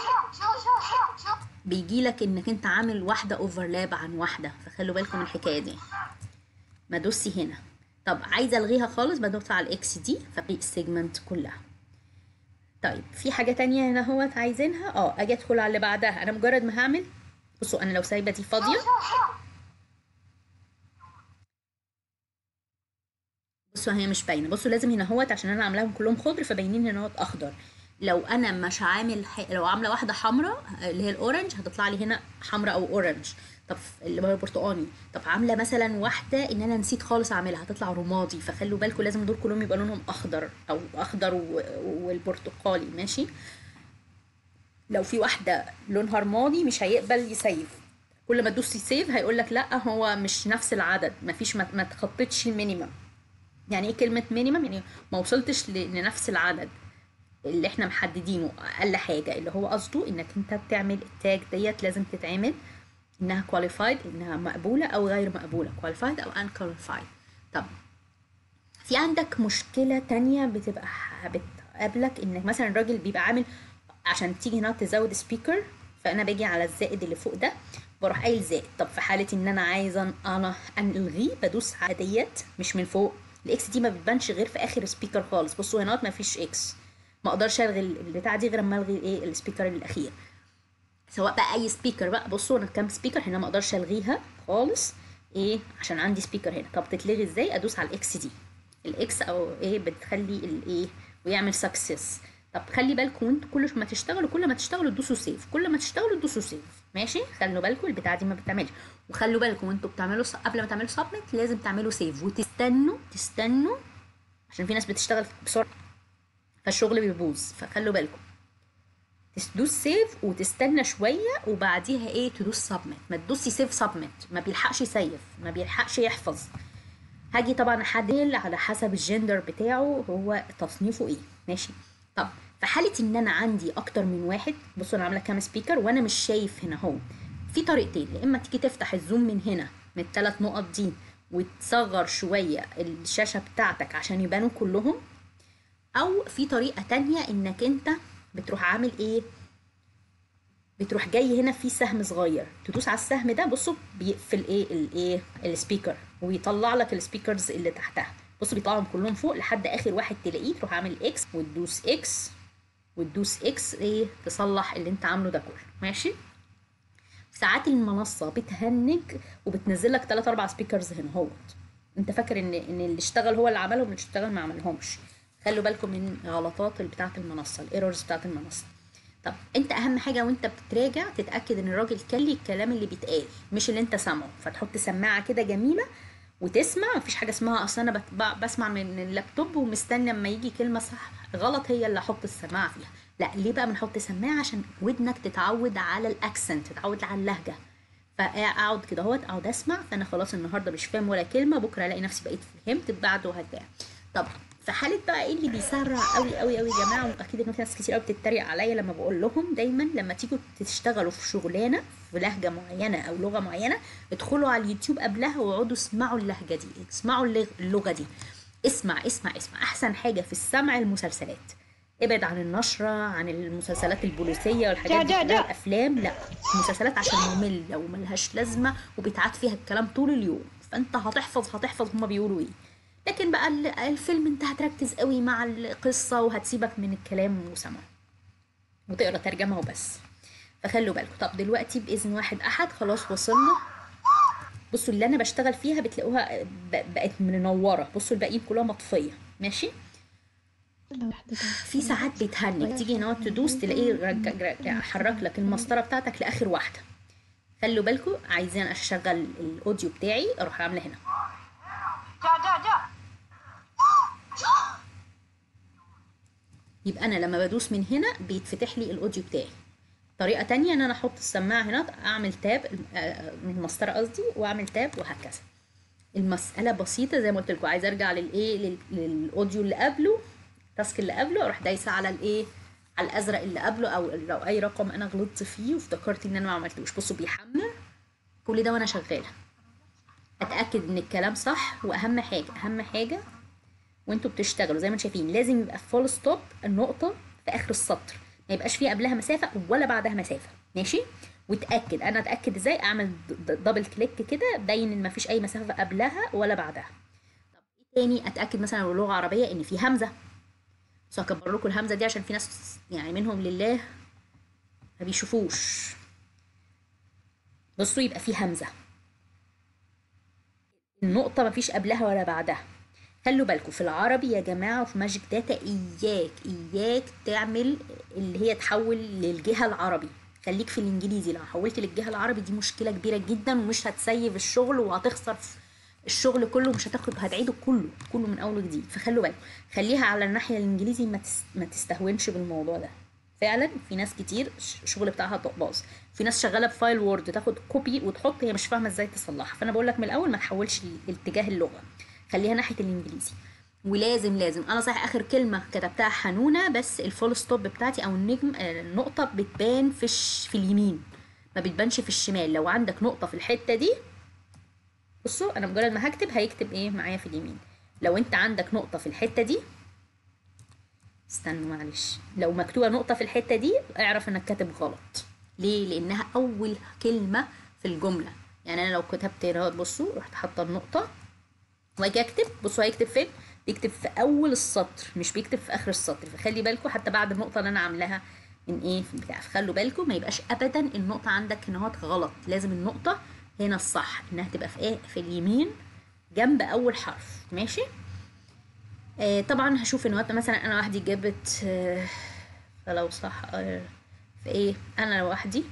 بيجي لك انك انت عامل واحده اوفرلاب عن واحده فخلوا بالكم من الحكايه دي ما دوسي هنا طب عايزه الغيها خالص بدوس على الاكس دي فبقي السيجمنت كلها طيب في حاجة تانية هنا اهوت عايزينها اه اجي ادخل على اللي بعدها انا مجرد ما هعمل بصوا انا لو سايبة دي فاضية بصوا هي مش باينة بصوا لازم هنا اهوت عشان انا عاملاهم كلهم خضر فباينين هنا اهوت اخضر لو انا مش عامل ح... لو عاملة واحدة حمراء اللي هي الاورنج هتطلع لي هنا حمراء او اورنج طب اللي هو البرتقاني طب عامله مثلا واحده ان انا نسيت خالص اعملها هتطلع رمادي فخلوا بالكم لازم دول كلهم يبقى لونهم اخضر او اخضر و... والبرتقالي ماشي لو في واحده لونها رمادي مش هيقبل يسيف كل ما تدوسي سيف هيقول لك لا هو مش نفس العدد مفيش ما, ما تخطيتش المينيمم يعني ايه كلمه مينيمم يعني ما وصلتش ل... لنفس العدد اللي احنا محددينه اقل حاجه اللي هو قصده انك انت بتعمل التاج ديت لازم تتعمل انها كواليفايد انها مقبوله او غير مقبوله كواليفايد او ان كواليفايد طب في عندك مشكله تانية بتبقى ح- بتقابلك انك مثلا الراجل بيبقى عامل عشان تيجي هنا تزود سبيكر فانا باجي على الزائد اللي فوق ده بروح قايل زائد طب في حاله ان انا عايزه أن- انا ان الغيه بدوس على ديت مش من فوق الاكس دي ما بتبانش غير في اخر سبيكر خالص بصوا هنا ما فيش اكس ما اقدرش الغي البتاع دي غير اما الغي ايه السبيكر الاخير سواء بقى اي سبيكر بقى بصوا انا كام سبيكر هنا ما اقدرش الغيها خالص ايه عشان عندي سبيكر هنا طب تتلغي ازاي ادوس على الاكس دي الاكس او ايه بتخلي الايه ويعمل سكسس طب خلي بالكم وانتوا كل ما تشتغلوا كل ما تشتغلوا تدوسوا سيف كل ما تشتغلوا تدوسوا سيف ماشي خلوا بالكم البتاعه دي ما بتعملش وخلوا بالكم وانتوا بتعملوا ص- قبل ما تعملوا سبميت لازم تعملوا سيف وتستنوا تستنوا عشان في ناس بتشتغل بسرعه فالشغل بيبوظ فخلوا بالكم تدوس سيف وتستنى شويه وبعديها ايه تدوس سبميت ما تدوسي سيف سبميت ما بيلحقش يسيف ما بيلحقش يحفظ هاجي طبعا احدد على حسب الجندر بتاعه هو تصنيفه ايه ماشي طب في حاله ان انا عندي اكتر من واحد بصوا انا عامله كام سبيكر وانا مش شايف هنا اهو في طريقتين يا اما تيجي تفتح الزوم من هنا من الثلاث نقط دي وتصغر شويه الشاشه بتاعتك عشان يبانوا كلهم او في طريقه تانية انك انت بتروح عامل ايه بتروح جاي هنا في سهم صغير تدوس على السهم ده بصوا بيقفل ايه الايه السبيكر ويطلع لك السبيكرز اللي تحتها بصوا بيطلعهم كلهم فوق لحد اخر واحد تلاقيه تروح عامل اكس وتدوس اكس وتدوس اكس ايه تصلح اللي انت عامله ده كله ماشي ساعات المنصه بتهنج وبتنزل لك 3 4 سبيكرز هنا اهوت انت فاكر ان ان اللي اشتغل هو اللي عملهم اللي اشتغل ما عملهمش خلوا بالكم من غلطات اللي بتاعه المنصه الايرورز بتاعه المنصه طب انت اهم حاجه وانت بتراجع تتاكد ان الراجل كلي الكلام اللي بيتقال مش اللي انت سامعه فتحط سماعه كده جميله وتسمع مفيش حاجه اسمها اصل انا بت- ب- بسمع من اللابتوب ومستني اما يجي كلمه صح غلط هي اللي احط السماعه فيها لا ليه بقى بنحط سماعه عشان ودنك تتعود على الاكسنت تتعود على اللهجه فاقعد كده اهوت اقعد اسمع فانا خلاص النهارده مش فاهم ولا كلمه بكره الاقي نفسي بقيت فهمت بعده وهكذا طب في حاله بقى ايه اللي بيسرع قوي قوي قوي يا جماعه واكيد ان في ناس كتير قوي بتتريق عليا لما بقول لهم دايما لما تيجوا تشتغلوا في شغلانه في لهجه معينه او لغه معينه ادخلوا على اليوتيوب قبلها واقعدوا اسمعوا اللهجه دي اسمعوا اللغ- اللغه دي اسمع اسمع اسمع احسن حاجه في السمع المسلسلات ابعد عن النشرة عن المسلسلات البوليسية والحاجات دي جا- جا- كلها جا. الأفلام لا المسلسلات عشان مملة وملهاش لازمة وبيتعاد فيها الكلام طول اليوم فأنت هتحفظ هتحفظ هما بيقولوا إيه لكن بقى ال- الفيلم أنت هتركز قوي مع القصة وهتسيبك من الكلام وسمعه وتقرا ترجمة وبس فخلوا بالكم طب دلوقتي بإذن واحد أحد خلاص وصلنا بصوا اللي أنا بشتغل فيها بتلاقوها ب- بقت منورة بصوا الباقيين كلها مطفية ماشي في ساعات بيتهنج تيجي هنا تدوس تلاقيه رج- رج- حرك لك المسطره بتاعتك لاخر واحده خلوا بالكم عايزين اشغل الاوديو بتاعي اروح عامله هنا يبقى انا لما بدوس من هنا بيتفتح لي الاوديو بتاعي طريقه تانية ان انا احط السماعه هنا اعمل تاب آه، من المسطره قصدي واعمل تاب وهكذا المسألة بسيطة زي ما قلت لكم عايزة ارجع للايه لل- للاوديو اللي قبله التاسك اللي قبله اروح دايسة على الايه على الازرق اللي قبله او لو اي رقم انا غلطت فيه وافتكرت ان انا ما عملتوش بصوا بيحمل كل ده وانا شغالة اتاكد ان الكلام صح واهم حاجة اهم حاجة وانتوا بتشتغلوا زي ما انتم شايفين لازم يبقى فول ستوب النقطة في اخر السطر ما يبقاش فيه قبلها مسافة ولا بعدها مسافة ماشي وتأكد انا اتأكد ازاي اعمل د- د- دبل كليك كده باين ان مفيش اي مسافة قبلها ولا بعدها طب ايه تاني اتأكد مثلا لو لغة عربية ان في همزة بس هكبر لكم الهمزة دي عشان في ناس يعني منهم لله ما بيشوفوش بصوا يبقى في همزة النقطة مفيش قبلها ولا بعدها خلوا بالكم في العربي يا جماعة وفي ماجيك داتا إياك إياك تعمل اللي هي تحول للجهة العربي خليك في الإنجليزي لو حولت للجهة العربي دي مشكلة كبيرة جدا ومش هتسيف الشغل وهتخسر في الشغل كله مش هتاخد هتعيده كله كله من أول وجديد فخلوا بالكم خليها على الناحية الإنجليزي ما, تس... ما تستهونش بالموضوع ده فعلا في ناس كتير ش- الشغل بتاعها باظ في ناس شغاله بفايل وورد تاخد كوبي وتحط هي مش فاهمه ازاي تصلحها فانا بقول لك من الاول ما تحولش لاتجاه اللغه خليها ناحيه الانجليزي ولازم لازم انا صحيح اخر كلمه كتبتها حنونه بس الفول ستوب بتاعتي او النجم آه، النقطه بتبان في الش... في اليمين ما بتبانش في الشمال لو عندك نقطه في الحته دي بصوا انا مجرد ما هكتب هيكتب ايه معايا في اليمين لو انت عندك نقطه في الحته دي استنوا معلش لو مكتوبه نقطه في الحته دي اعرف انك كاتب غلط ليه لانها اول كلمه في الجمله يعني انا لو كتبت هنا بصوا رحت حاطه النقطه واجي اكتب بصوا هيكتب فين بيكتب في اول السطر مش بيكتب في اخر السطر فخلي بالكم حتى بعد النقطه اللي انا عاملاها من ايه في البتاع فخلوا بالكم ما يبقاش ابدا النقطه عندك هنا اهوت غلط لازم النقطه هنا الصح انها تبقى في ايه في اليمين جنب اول حرف ماشي آه طبعا هشوف ان وقت مثلا انا وحدي جابت آه فلو صح آه في ايه انا لوحدي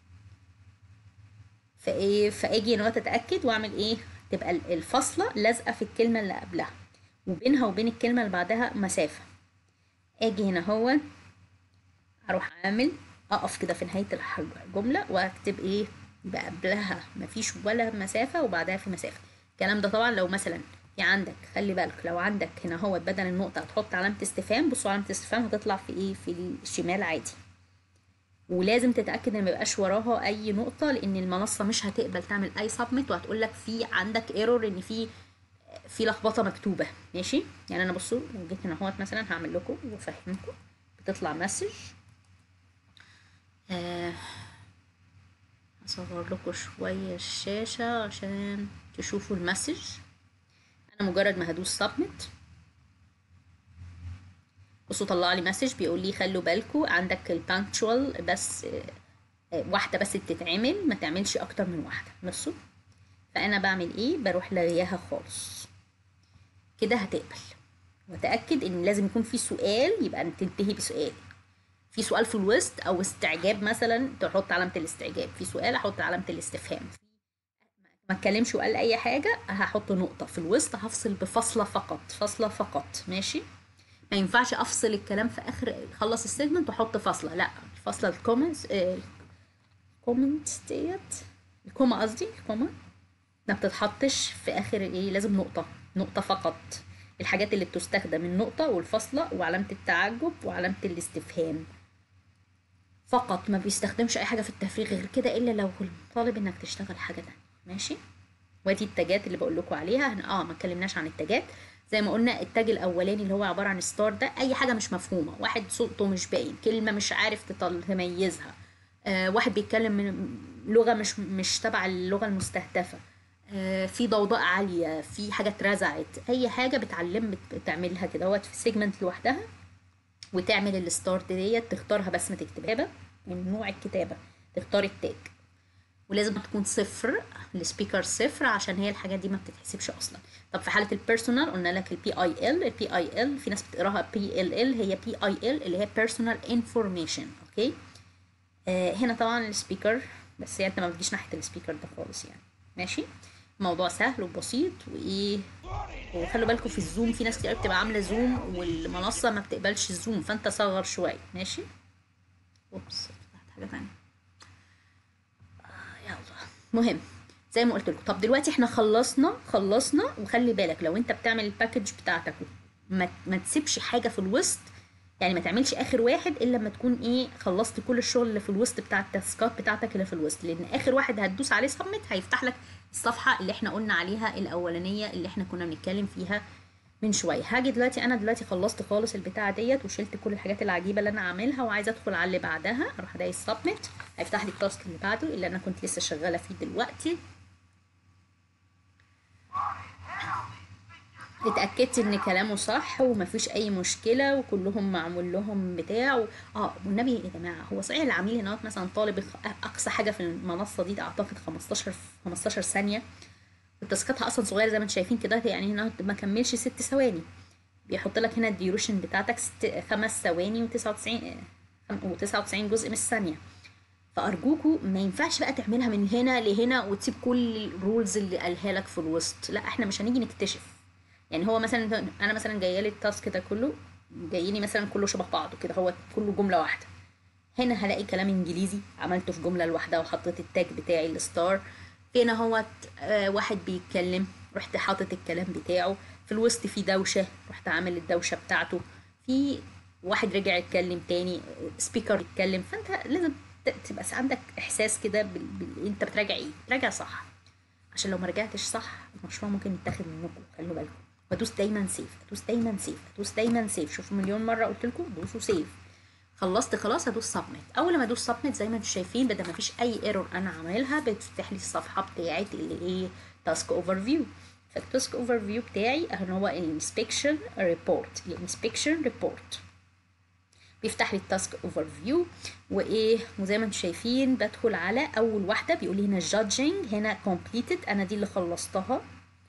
فايه فاجي ان وقت اتاكد واعمل ايه تبقى ال- الفاصله لازقه في الكلمه اللي قبلها وبينها وبين الكلمه اللي بعدها مسافه اجي هنا هو اروح عامل اقف كده في نهايه الح- الجمله واكتب ايه يبقى قبلها مفيش ولا مسافه وبعدها في مسافه الكلام ده طبعا لو مثلا في عندك خلي بالك لو عندك هنا هو بدل النقطه هتحط علامه استفهام بصوا علامه استفهام هتطلع في ايه في الشمال عادي ولازم تتاكد ان ميبقاش وراها اي نقطه لان المنصه مش هتقبل تعمل اي سبميت وهتقول لك في عندك ايرور ان في في لخبطه مكتوبه ماشي يعني انا بصوا لو جيت هنا اهوت مثلا هعمل لكم وافهمكم بتطلع مسج آه هصغر لكم شويه الشاشه عشان تشوفوا المسج انا مجرد ما هدوس سبميت بصوا طلع لي مسج بيقول لي خلوا بالكم عندك البانكتشوال بس آه، آه، واحده بس بتتعمل ما تعملش اكتر من واحده بصوا فانا بعمل ايه بروح لغياها خالص كده هتقبل وتاكد ان لازم يكون في سؤال يبقى تنتهي بسؤال في سؤال في الوسط او استعجاب مثلا تحط علامه الاستعجاب في سؤال احط علامه الاستفهام ما اتكلمش وقال اي حاجه هحط نقطه في الوسط هفصل بفاصله فقط فاصله فقط ماشي ما ينفعش افصل الكلام في اخر خلص السيجمنت واحط فاصله لا الفاصله الكومنتس الكومنت ديت الكوما قصدي الكوما ما بتتحطش في اخر ايه لازم نقطه نقطه فقط الحاجات اللي بتستخدم النقطه والفاصله وعلامه التعجب وعلامه الاستفهام فقط ما بيستخدمش اي حاجه في التفريغ غير كده الا لو طالب انك تشتغل حاجه تانية ماشي ودي التاجات اللي بقول لكم عليها هن- اه ما اتكلمناش عن التاجات زي ما قلنا التاج الاولاني اللي هو عباره عن ستار ده اي حاجه مش مفهومه واحد صوته مش باين كلمه مش عارف تطل- تميزها آه واحد بيتكلم من لغه مش مش تبع اللغه المستهدفه آه في ضوضاء عاليه في حاجه اترزعت اي حاجه بتعلم بت- بتعملها كده هوت في سيجمنت لوحدها وتعمل الستارت ديت تختارها بس ما تكتبها من نوع الكتابه تختار التاج ولازم تكون صفر السبيكر صفر عشان هي الحاجات دي ما بتتحسبش اصلا طب في حاله البيرسونال قلنا لك البي اي ال البي اي ال في ناس بتقراها بي ال ال هي بي اي ال اللي هي بيرسونال انفورميشن اوكي آه هنا طبعا السبيكر بس هي انت ما بتجيش ناحيه السبيكر ده خالص يعني ماشي موضوع سهل وبسيط وايه وخلوا بالكم في الزوم في ناس كتير بتبقى عامله زوم والمنصه ما بتقبلش الزوم فانت صغر شويه ماشي اوبس فتحت حاجه ثانيه يلا مهم زي ما قلت لكم طب دلوقتي احنا خلصنا خلصنا وخلي بالك لو انت بتعمل الباكج بتاعتك ما, ما تسيبش حاجه في الوسط يعني ما تعملش اخر واحد الا لما تكون ايه خلصت كل الشغل اللي في الوسط بتاع التاسكات بتاعتك اللي في الوسط لان اخر واحد هتدوس عليه سبميت هيفتح لك الصفحه اللي احنا قلنا عليها الاولانيه اللي احنا كنا بنتكلم فيها من شويه هاجي دلوقتي انا دلوقتي خلصت خالص البتاعه ديت وشلت كل الحاجات العجيبه اللي انا عاملها وعايزه ادخل على اللي بعدها اروح ادايس سبميت هيفتح لي التاسك اللي بعده اللي انا كنت لسه شغاله فيه دلوقتي اتاكدت ان كلامه صح ومفيش اي مشكله وكلهم معمول لهم بتاع و... اه والنبي يا جماعه هو صحيح العميل هنا مثلا طالب اقصى حاجه في المنصه دي اعتقد 15 15 ثانيه التاسكاتها اصلا صغيره زي ما انتم شايفين كده يعني هنا ما كملش ست ثواني بيحط لك هنا الديوريشن بتاعتك ست خمس ثواني و99 و99 جزء من الثانيه فارجوكوا ما ينفعش بقى تعملها من هنا لهنا وتسيب كل الرولز اللي قالها لك في الوسط لا احنا مش هنيجي نكتشف يعني هو مثلا انا مثلا جايه لي التاسك ده كله جاي لي مثلا كله شبه بعضه كده هو كله جمله واحده هنا هلاقي كلام انجليزي عملته في جمله لوحدها وحطيت التاج بتاعي الستار هنا هو آه واحد بيتكلم رحت حاطط الكلام بتاعه في الوسط في دوشه رحت عامل الدوشه بتاعته في واحد رجع يتكلم تاني سبيكر يتكلم فانت لازم تبقى عندك احساس كده بال... بال... انت بتراجع ايه راجع صح عشان لو ما رجعتش صح المشروع ممكن يتاخد منكم خلوا بالكم وادوس دايما سيف ادوس دايما سيف ادوس دايما سيف شوفوا مليون مره قلت لكم دوسوا سيف خلصت خلاص هدوس سبميت اول ما ادوس سبميت زي ما انتم شايفين بدل ما فيش اي ايرور انا عاملها بتفتح لي الصفحه بتاعت اللي ايه تاسك اوفر فيو فالتاسك اوفر فيو بتاعي اهو هو الانسبكشن ريبورت الانسبكشن ريبورت بيفتح لي التاسك اوفر فيو وايه وزي ما انتم شايفين بدخل على اول واحده بيقول لي هنا judging هنا completed انا دي اللي خلصتها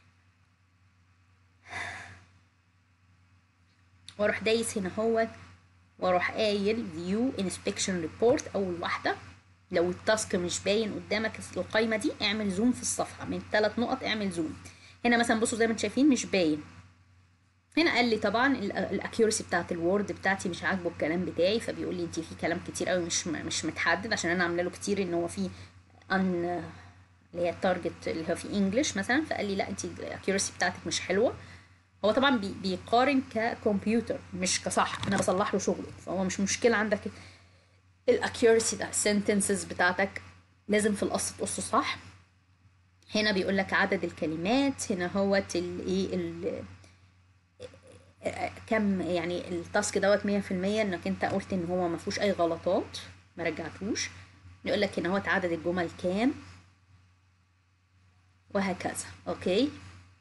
واروح دايس هنا هو واروح قايل فيو انسبكشن ريبورت اول واحده لو التاسك مش باين قدامك القايمه دي اعمل زوم في الصفحه من ثلاث نقط اعمل زوم هنا مثلا بصوا زي ما انتم شايفين مش باين هنا قال لي طبعا الاكيورسي بتاعت الوورد بتاعتي مش عاجبه الكلام بتاعي فبيقول لي انت في كلام كتير قوي مش مش متحدد عشان انا عامله له كتير ان هو في ان اللي هي التارجت اللي هو في انجلش مثلا فقال لي لا انت الاكيورسي بتاعتك مش حلوه هو طبعا بي بيقارن ككمبيوتر مش كصح انا بصلح له شغله فهو مش مشكله عندك الاكيورسي ده السنتنسز بتاعتك لازم في القص تقصه صح هنا بيقول لك عدد الكلمات هنا هو الايه كم يعني التاسك دوت مية في المية انك انت قلت ان هو ما فيهوش اي غلطات ما رجعتوش يقول لك هنا هو عدد الجمل كام وهكذا اوكي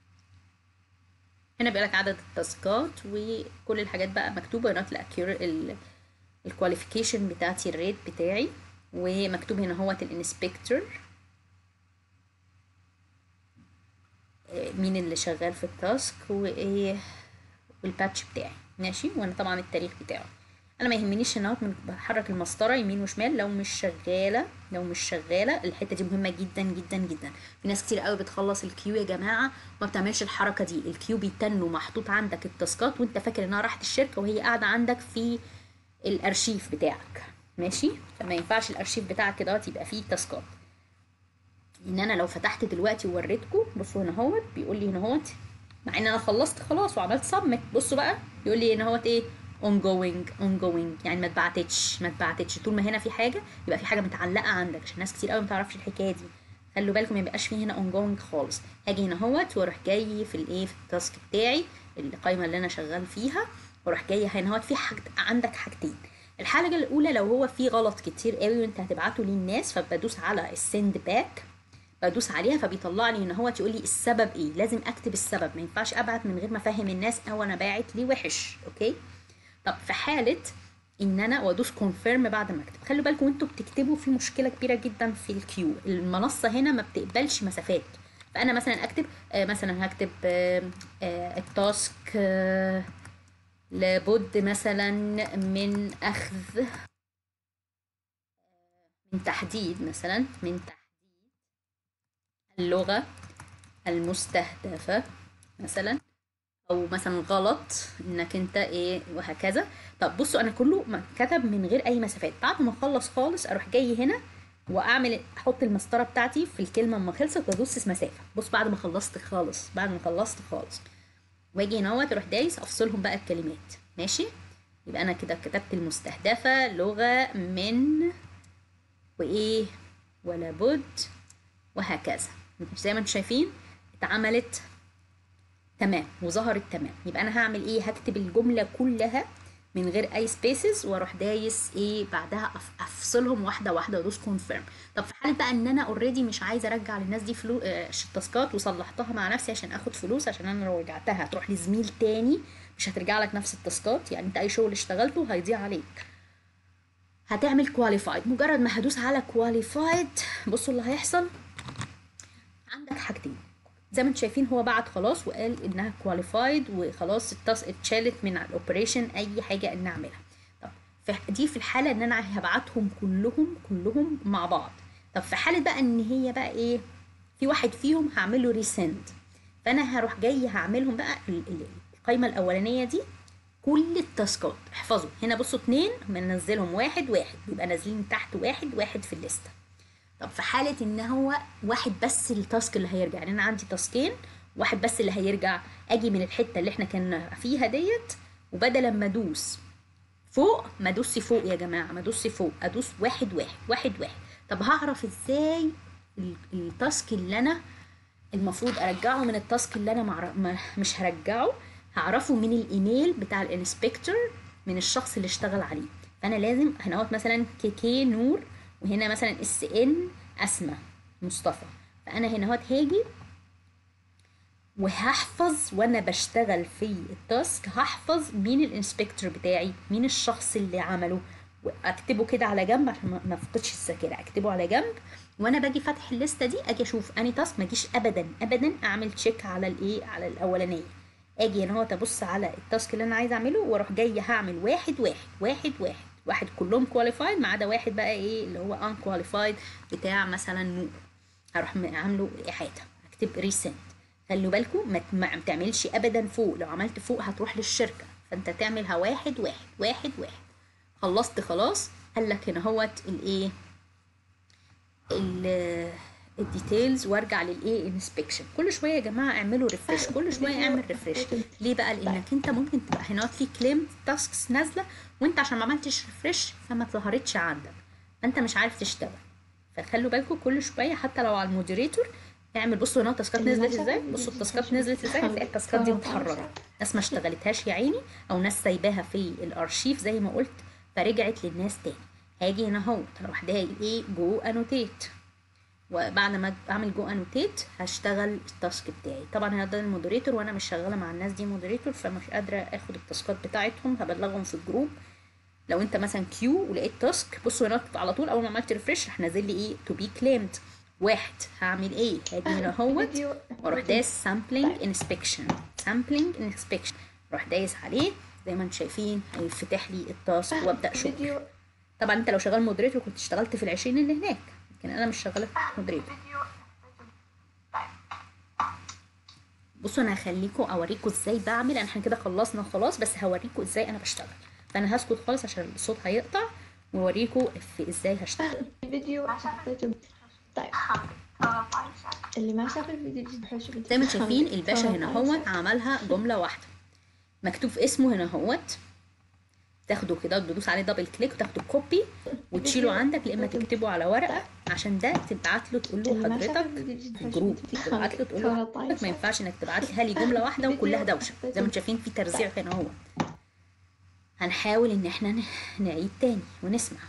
هنا بيقول لك عدد التاسكات وكل الحاجات بقى مكتوبه هنا الاكيور الكواليفيكيشن بتاعتي الريت بتاعي ومكتوب هنا هو الانسبكتور آه، مين اللي شغال في التاسك وايه والباتش بتاعي ماشي وانا طبعا التاريخ بتاعه انا ما يهمنيش ان انا بحرك المسطره يمين وشمال لو مش شغاله لو مش شغاله الحته دي مهمه جدا جدا جدا في ناس كتير قوي بتخلص الكيو يا جماعه ما بتعملش الحركه دي الكيو بيتنوا محطوط عندك التاسكات وانت فاكر انها راحت الشركه وهي قاعده عندك في الارشيف بتاعك ماشي فما ينفعش الارشيف بتاعك كده يبقى فيه تاسكات ان انا لو فتحت دلوقتي ووريتكم بصوا هنا اهوت بيقول لي هنا اهوت مع ان انا خلصت خلاص وعملت سبمت بصوا بقى بيقول لي هنا اهوت ايه ongoing ongoing يعني ما اتبعتتش ما اتبعتتش طول ما هنا في حاجه يبقى في حاجه متعلقه عندك عشان ناس كتير قوي ما تعرفش الحكايه دي خلوا بالكم ما يبقاش في هنا ongoing خالص هاجي هنا اهوت واروح جاي في الايه في التاسك بتاعي القايمه اللي انا شغال فيها واروح جاي هنا اهوت في حاجة عندك حاجتين الحاجه الاولى لو هو في غلط كتير قوي وانت هتبعته للناس فبدوس على السند باك بدوس عليها فبيطلع لي ان هو يقول لي السبب ايه لازم اكتب السبب ما ينفعش ابعت من غير ما افهم الناس او انا باعت ليه وحش اوكي طب في حاله ان انا وادوس كونفيرم بعد ما اكتب خلوا بالكم وانتوا بتكتبوا في مشكله كبيره جدا في الكيو المنصه هنا ما بتقبلش مسافات فانا مثلا اكتب آه مثلا هكتب آه آه التاسك آه لابد مثلا من اخذ من تحديد مثلا من تحديد اللغة المستهدفة مثلا او مثلا غلط انك انت ايه وهكذا طب بصوا انا كله ما كتب من غير اي مسافات بعد ما اخلص خالص اروح جاي هنا واعمل احط المسطره بتاعتي في الكلمه اما خلصت وادوس مسافه بص بعد ما خلصت خالص بعد ما خلصت خالص واجي هنا اروح دايس افصلهم بقى الكلمات ماشي يبقى انا كده كتبت المستهدفه لغه من وايه ولا بد وهكذا زي ما انتم شايفين اتعملت تمام وظهرت تمام يبقى انا هعمل ايه هكتب الجمله كلها من غير اي سبيسز واروح دايس ايه بعدها أف- افصلهم واحده واحده وادوس كونفيرم طب في حاله بقى ان انا اوريدي مش عايزه ارجع للناس دي فلوس التاسكات وصلحتها مع نفسي عشان اخد فلوس عشان انا لو رجعتها هتروح لزميل تاني مش هترجع لك نفس التاسكات يعني انت اي شغل اشتغلته هيضيع عليك هتعمل كواليفايد مجرد ما هدوس على كواليفايد بصوا اللي هيحصل عندك حاجتين زي ما انتم شايفين هو بعت خلاص وقال انها كواليفايد وخلاص التاس اتشالت من على الاوبريشن اي حاجه ان اعملها طب في دي في الحاله ان انا هبعتهم كلهم كلهم مع بعض طب في حاله بقى ان هي بقى ايه في واحد فيهم هعمل له ريسند فانا هروح جاي هعملهم بقى ال- ال- القايمه الاولانيه دي كل التاسكات احفظوا هنا بصوا اتنين منزلهم واحد واحد بيبقى نازلين تحت واحد واحد في الليسته طب في حالة ان هو واحد بس التاسك اللي هيرجع يعني انا عندي تاسكين واحد بس اللي هيرجع اجي من الحتة اللي احنا كنا فيها ديت وبدل ما ادوس فوق ما ادوسي فوق يا جماعة ما ادوسي فوق ادوس واحد واحد واحد واحد طب هعرف ازاي ال- التاسك اللي انا المفروض ارجعه من التاسك اللي انا معر... ما مش هرجعه هعرفه من الايميل بتاع الانسبكتور من الشخص اللي اشتغل عليه فانا لازم هنقط مثلا كي كي نور وهنا مثلا اس ان اسماء مصطفى فانا هنا اهوت هاجي وهحفظ وانا بشتغل في التاسك هحفظ مين الانسبكتور بتاعي مين الشخص اللي عمله واكتبه كده على جنب عشان ما- ما افقدش الذاكره اكتبه على جنب وانا باجي فاتح الليسته دي اجي اشوف اني تاسك ما اجيش ابدا ابدا اعمل تشيك على الايه على الاولانيه اجي هنا اهوت ابص على التاسك اللي انا عايزه اعمله واروح جايه هعمل واحد واحد واحد واحد واحد كلهم كواليفايد ما عدا واحد بقى ايه اللي هو ان كواليفايد بتاع مثلا نور هروح م- عامله احاطه اكتب ريسنت خلوا بالكم ما ت- ما تعملش ابدا فوق لو عملت فوق هتروح للشركه فانت تعملها واحد واحد واحد واحد خلصت خلاص قال لك هنا هوت الايه ال- الديتيلز وارجع للايه انسبكشن كل شويه يا جماعه اعملوا ريفرش كل شويه اعمل ريفرش ليه بقى لانك انت ممكن تبقى هنا في كليم تاسكس نازله وانت عشان ما عملتش ريفرش فما ظهرتش عندك فانت مش عارف تشتغل فخلوا بالكم كل شويه حتى لو على المودريتور اعمل بصوا هنا التاسكات نزلت ازاي بصوا التاسكات نزلت ازاي هتلاقي التاسكات دي متحرره ناس ما اشتغلتهاش يا عيني او ناس سايباها في الارشيف زي ما قلت فرجعت للناس تاني هاجي هنا اهو اروح دايل ايه جو انوتيت وبعد ما اعمل جو انوتيت هشتغل التاسك بتاعي طبعا انا ده المودريتور وانا مش شغاله مع الناس دي مودريتور فمش قادره اخد التاسكات بتاعتهم هبلغهم في الجروب لو انت مثلا كيو ولقيت تاسك بصوا هنا على طول اول ما عملت ريفرش راح نازل لي ايه تو بي كليمد واحد هعمل ايه هاجي هنا اهوت فيديو واروح دايس sampling inspection sampling inspection اروح دايس عليه زي ما انتم شايفين هيفتح لي التاسك وابدا شغل فيديو طبعا انت لو شغال مودريتور كنت اشتغلت في العشرين اللي هناك لكن انا مش شغاله مودريتور بصوا انا هخليكم اوريكم ازاي بعمل احنا كده خلصنا خلاص بس هوريكم ازاي انا بشتغل فانا هسكت خالص عشان الصوت هيقطع واوريكم في ازاي هشتغل فيديو حطيته طيب اللي ما شاف الفيديو بحوش زي ما انتم شايفين الباشا هنا هوت عملها جمله واحده مكتوب في اسمه هنا هوت تاخده كده تدوس عليه دبل كليك وتاخده كوبي وتشيله عندك يا اما تكتبه على ورقه عشان ده تبعت له تقول له اللي ما شاف حضرتك الفيديو في جروب تبعت له تقول له حضرتك ما ينفعش انك تبعت لي هالي جمله واحده وكلها دوشه زي ما انتم شايفين في ترزيع هنا هو هنحاول ان احنا ن- نعيد تاني ونسمع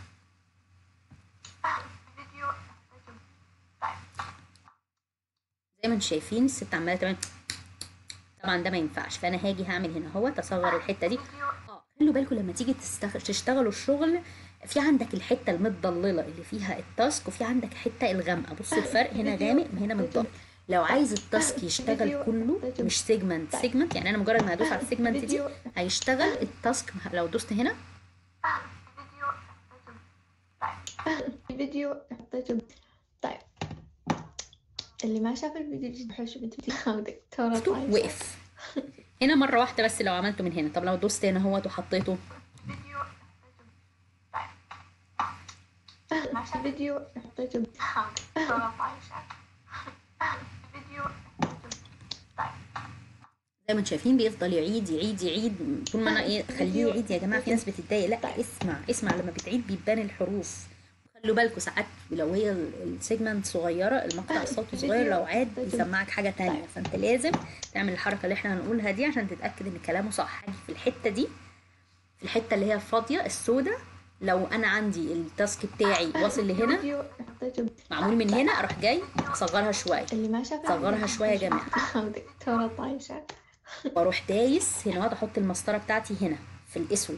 زي ما انتم شايفين الست عماله تعمل طبعا ده ما ينفعش فانا هاجي هعمل هنا اهو اصغر الحته دي اه خلوا بالكم لما تيجي تستغ... تشتغلوا الشغل في عندك الحته المتضلله اللي فيها التاسك وفي عندك حته الغامقه بصوا الفرق هنا غامق وهنا متضلل لو عايز التاسك يشتغل كله مش سيجمنت سيجمنت يعني انا مجرد ما ادوس على السيجمنت دي هيشتغل التاسك لو دوست هنا فيديو حطيته طيب اللي ما شاف الفيديو بحوش فيديو دكتورة شفتوا؟ طايشة وقف هنا مره واحده بس لو عملته من هنا طب لو دوست هنا اهوت وحطيته فيديو حطيته زي ما انتم شايفين بيفضل يعيد يعيد يعيد طول ما انا ايه خليه يعيد يا جماعه في ناس بتتضايق لا اسمع اسمع لما بتعيد بيبان الحروف خلوا بالكم ساعات لو هي السيجمنت صغيره المقطع الصوتي صغير لو عاد بيسمعك حاجه تانية فانت لازم تعمل الحركه اللي احنا هنقولها دي عشان تتاكد ان كلامه صح هاجي في الحته دي في الحته اللي هي الفاضيه السوداء لو انا عندي التاسك بتاعي واصل لهنا فيديو حطيته معمول من هنا اروح جاي اصغرها شويه اللي ما شاف صغرها شوية يا جماعة. دكتورة طايشة واروح دايس هنا اقعد احط المسطره بتاعتي هنا في الاسود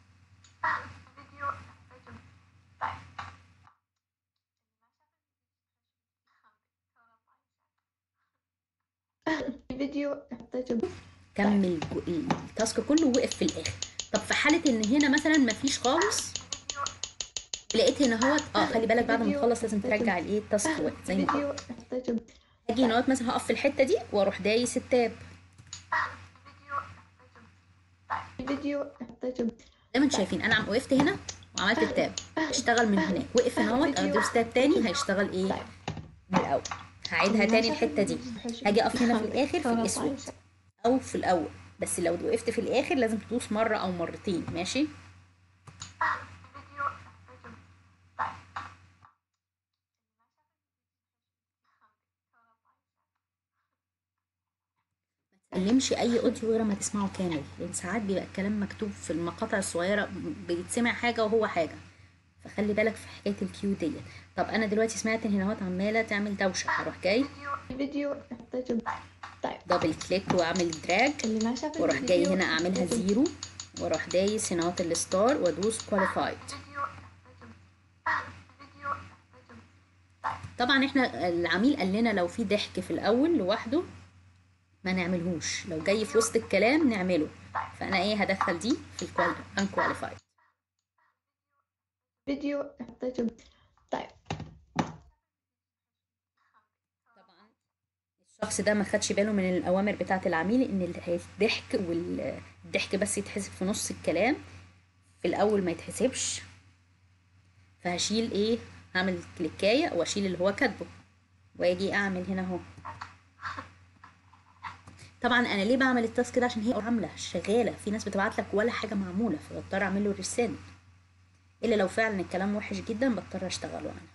فيديو حطيته كمل جو- التاسك كله وقف في الاخر طب في حاله ان هنا مثلا مفيش خالص لقيت هنا اهوت اه خلي بالك بعد ما تخلص لازم ترجع الايه التاسك وقت زي ما هو. فيديو حطيته اجي هنا اهوت مثلا هقف في الحته دي واروح دايس التاب فيديو حطيته زي ما انتم شايفين انا عم وقفت هنا وعملت التاب اشتغل من هناك وقف هنا اهوت ادوس تاب تاني هيشتغل ايه من الاول هعيدها تاني الحته دي هاجي اقف هنا في الاخر في الاسود او في الاول بس لو وقفت في الاخر لازم تدوس مره او مرتين ماشي ما تسلمش اي اوديو غير ما تسمعه كامل لان ساعات بيبقى الكلام مكتوب في المقاطع الصغيره بيتسمع حاجه وهو حاجه فخلي بالك في حكايه الكيو ديت طب انا دلوقتي سمعت ان هنا اهوت عماله تعمل دوشه هروح جاي فيديو حطيته طيب دبل كليك واعمل دراج اللي ما شاف واروح جاي الفيديو هنا اعملها زيرو واروح دايس هنا اهوت الستار وادوس كواليفايد طبعا احنا العميل قال لنا لو في ضحك في الاول لوحده ما نعملهوش لو جاي في وسط الكلام نعمله فانا ايه هدخل دي في الكوال unqualified فيديو حطيته طيب طبعا الشخص ده ما خدش باله من الاوامر بتاعه العميل ان الضحك والضحك بس يتحسب في نص الكلام في الاول ما يتحسبش فهشيل ايه هعمل كليكايه واشيل اللي هو كاتبه واجي اعمل هنا اهو طبعا انا ليه بعمل التاسك ده عشان هي عامله شغاله في ناس بتبعت لك ولا حاجه معموله فبضطر اعمل له ريسند الا لو فعلا الكلام وحش جدا بضطر اشتغله انا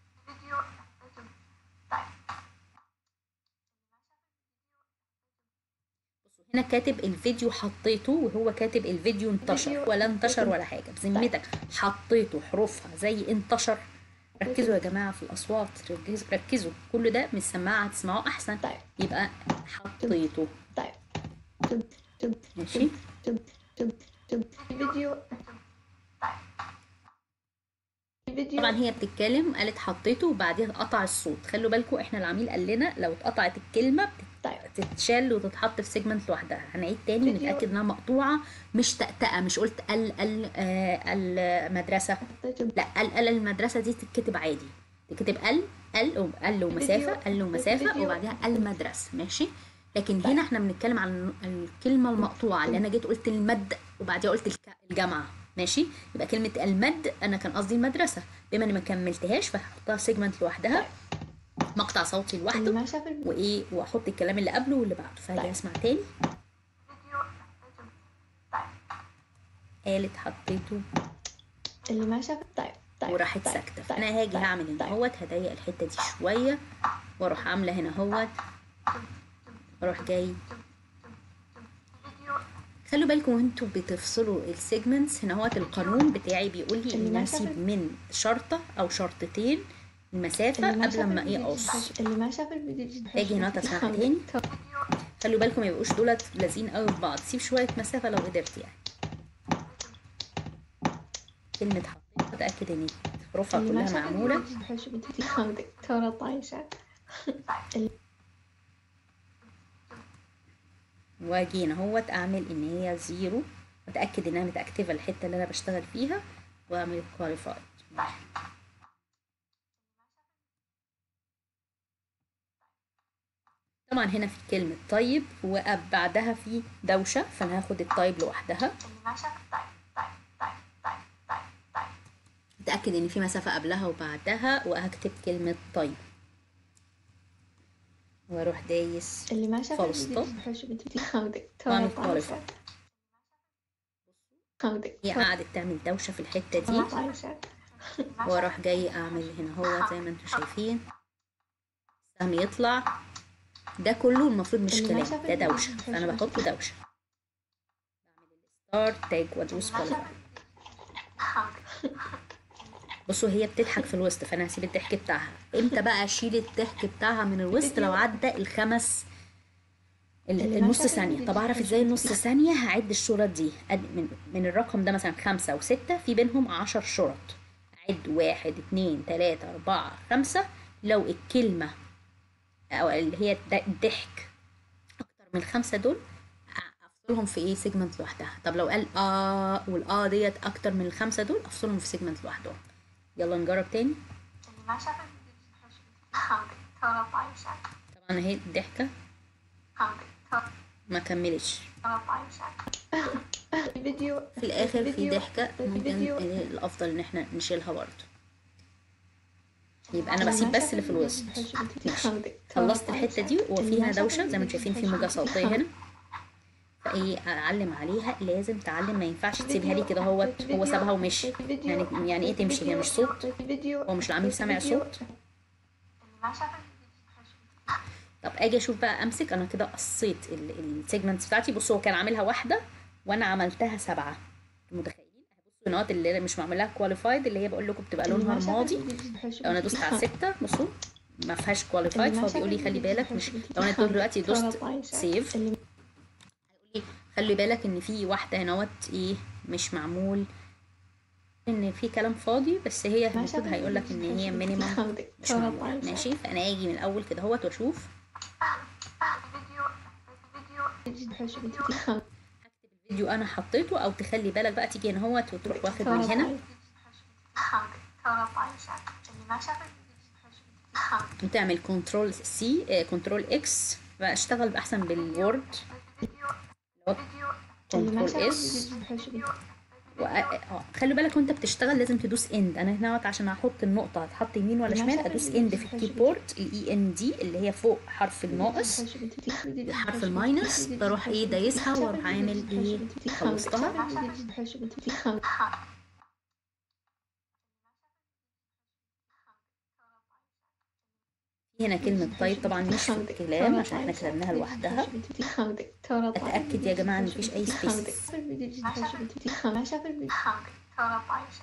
بصوا هنا كاتب الفيديو حطيته وهو كاتب الفيديو انتشر ولا انتشر ولا حاجه بذمتك حطيته حروفها زي انتشر ركزوا يا جماعه في الاصوات ركزوا ركزوا كل ده من السماعه هتسمعوه احسن طيب يبقى حطيته طيب تب تب ماشي تب تب تب فيديو فيديو طبعا هي بتتكلم قالت حطيته وبعديها قطع الصوت خلوا بالكم احنا العميل قال لنا لو اتقطعت الكلمه طيب تتشال وتتحط في سيجمنت لوحدها هنعيد تاني فيديو. نتاكد انها مقطوعه مش تأتأة مش قلت ال ال آه، المدرسه حطيته لا ال ال المدرسه دي تتكتب عادي تكتب ال ال ال ومسافه ال ومسافه فيديو. وبعدها المدرسه ماشي لكن هنا احنا بنتكلم عن الكلمه المقطوعه اللي انا جيت قلت المد وبعديها قلت الك- الجامعه ماشي يبقى كلمه المد انا كان قصدي المدرسه بما اني ما كملتهاش فهحطها سيجمنت لوحدها مقطع صوتي اللي لوحده ما شاف الفيديو وايه واحط الكلام اللي قبله واللي بعده فهاجي طيب. اسمع تاني قالت حطيته اللي ما شاف طيب طيب وراحت طيب، ساكته طيب، فانا هاجي طيب، هعمل هنا طيب. اهوت هضيق الحته دي شويه واروح عامله هنا اهوت واروح جاي خلوا بالكم وانتوا بتفصلوا السيجمنتس هنا اهوت القانون بتاعي بيقول لي اللي ان ما اسيب شاف- من شرطه او شرطتين المسافه اللي ما قبل شاف ما ايه الفيديو اقص يحش- اللي ما شاف الفيديو يحش- اجي هنا تسمعها تاني خلوا بالكم ما يبقوش دولت لازقين قوي في بعض سيب شويه مسافه لو قدرت يعني كلمه حطيت اتاكد ان حروفها اللي ما كلها شاف معموله الفيديو يحش بنتي دكتورة طايشة واجي هنا اهوت اعمل ان هي زيرو اتاكد انها متاكتفه الحته اللي انا بشتغل فيها واعمل كواليفايد طبعا هنا في كلمة طيب وبعدها في دوشة فأنا هاخد الطيب لوحدها اتأكد إن في مسافة قبلها وبعدها وهكتب كلمة طيب واروح دايس اللي ما شاف خلص الفيديو طب. يحش بنتي دكتورة وأعمل طايشة هي قعدت تعمل دوشة في الحتة دي طايشة واروح جاي اعمل هنا هو زي ما انتم شايفين السهم يطلع ده كله المفروض مش اللي كلام ما شاف ده الفيديو دوشه مش فانا هيشوف. بحط دوشه بعمل الستارت تاج وادوس كواليفاي بصوا هي بتضحك في الوسط فانا هسيب الضحك بتاعها امتى بقى اشيل الضحك بتاعها من الوسط لو عدى الخمس ال- اللي ما النص شاف ثانية الفيديو طب اعرف مش ازاي النص هيشوف. ثانية هعد الشرط دي أد- من, من الرقم ده مثلا خمسة وستة في بينهم عشر شرط اعد واحد اتنين تلاتة اربعة خمسة لو الكلمة او اللي هي الد- الضحك اكتر من الخمسة دول أ- افصلهم في ايه سيجمنت لوحدها طب لو قال اه والاه ديت اكتر من الخمسة دول افصلهم في سيجمنت لوحدهم يلا نجرب تاني اللي ما شاف الفيديو يحش بنتي دكتورة طايشة طبعا اهي الضحكة دكتورة ما كملتش طايشة الفيديو في الاخر في الفيديو- ضحكة ممكن الفيديو الافضل ان احنا نشيلها برضه يبقى انا اللي بسيب ما بس شاف اللي في الفيديو الوسط يحش بنتي ماشي. دكتورة خلصت الحتة دي طايشة. اللي وفيها ما شاف دوشة زي ما انتم الفيديو شايفين في يحش موجة بنتي صوتية هنا فايه اعلم عليها لازم تعلم ما ينفعش تسيبها لي كده هوت هو سابها ومشي يعني يعني ايه تمشي هي مش صوت الفيديو هو مش العميل سامع الفيديو- صوت اللي ما شاف الفيديو يحش بنتي طب اجي اشوف بقى امسك انا كده قصيت السيجمنتس بتاعتي بصوا هو كان عاملها واحده وانا عملتها سبعه متخيلين بصوا النقط اللي مش معمول لها كواليفايد اللي هي بقول لكم بتبقى اللي لونها ما شاف رمادي الفيديو يحش لو انا بنتي دوست على الستة بصوا ما فيهاش كواليفايد اللي ما فهو بيقول لي شاف خلي الفيديو بالك يحش مش بنتي لو انا دلوقتي دكتورة دوست طايشة. سيف اللي خلي بالك ان في واحده هنا ايه مش معمول ان في كلام فاضي بس هي ما المفروض شاف هيقول لك ان الفيديو هي يحش مينيمم بنتي مش دكتورة معمول طايشة. ماشي فانا اجي من الاول كده اهوت واشوف الفيديو الفيديو يحش بنتي هكتب الفيديو انا حطيته او تخلي بالك بقى تيجي هنا اهوت وتروح واخد من هنا دكتورة طايشة اللي ما شاف الفيديو يحش بنتي وتعمل كنترول سي كنترول اكس بشتغل باحسن بالوورد الفيديو اللي هو اللي ما كنترول شاف اس الفيديو يحش بنتي و... اه خلي بالك وانت بتشتغل لازم تدوس اند انا هنا اهوت عشان احط النقطه هتحط يمين ولا اللي ما شمال شاف ادوس الفيديو اند في يحش الكيبورد الاي ان دي اللي هي فوق حرف الناقص يحش بنتي حرف الماينس بروح ايه دايسها واروح عامل ايه خلصتها يحش بنتي في هنا كلمه طيب طبعا مش في الكلام عشان احنا كتبناها لوحدها اتاكد يا جماعه ان مفيش اي سبيسز ما شاف الفيديو دكتورة طايشة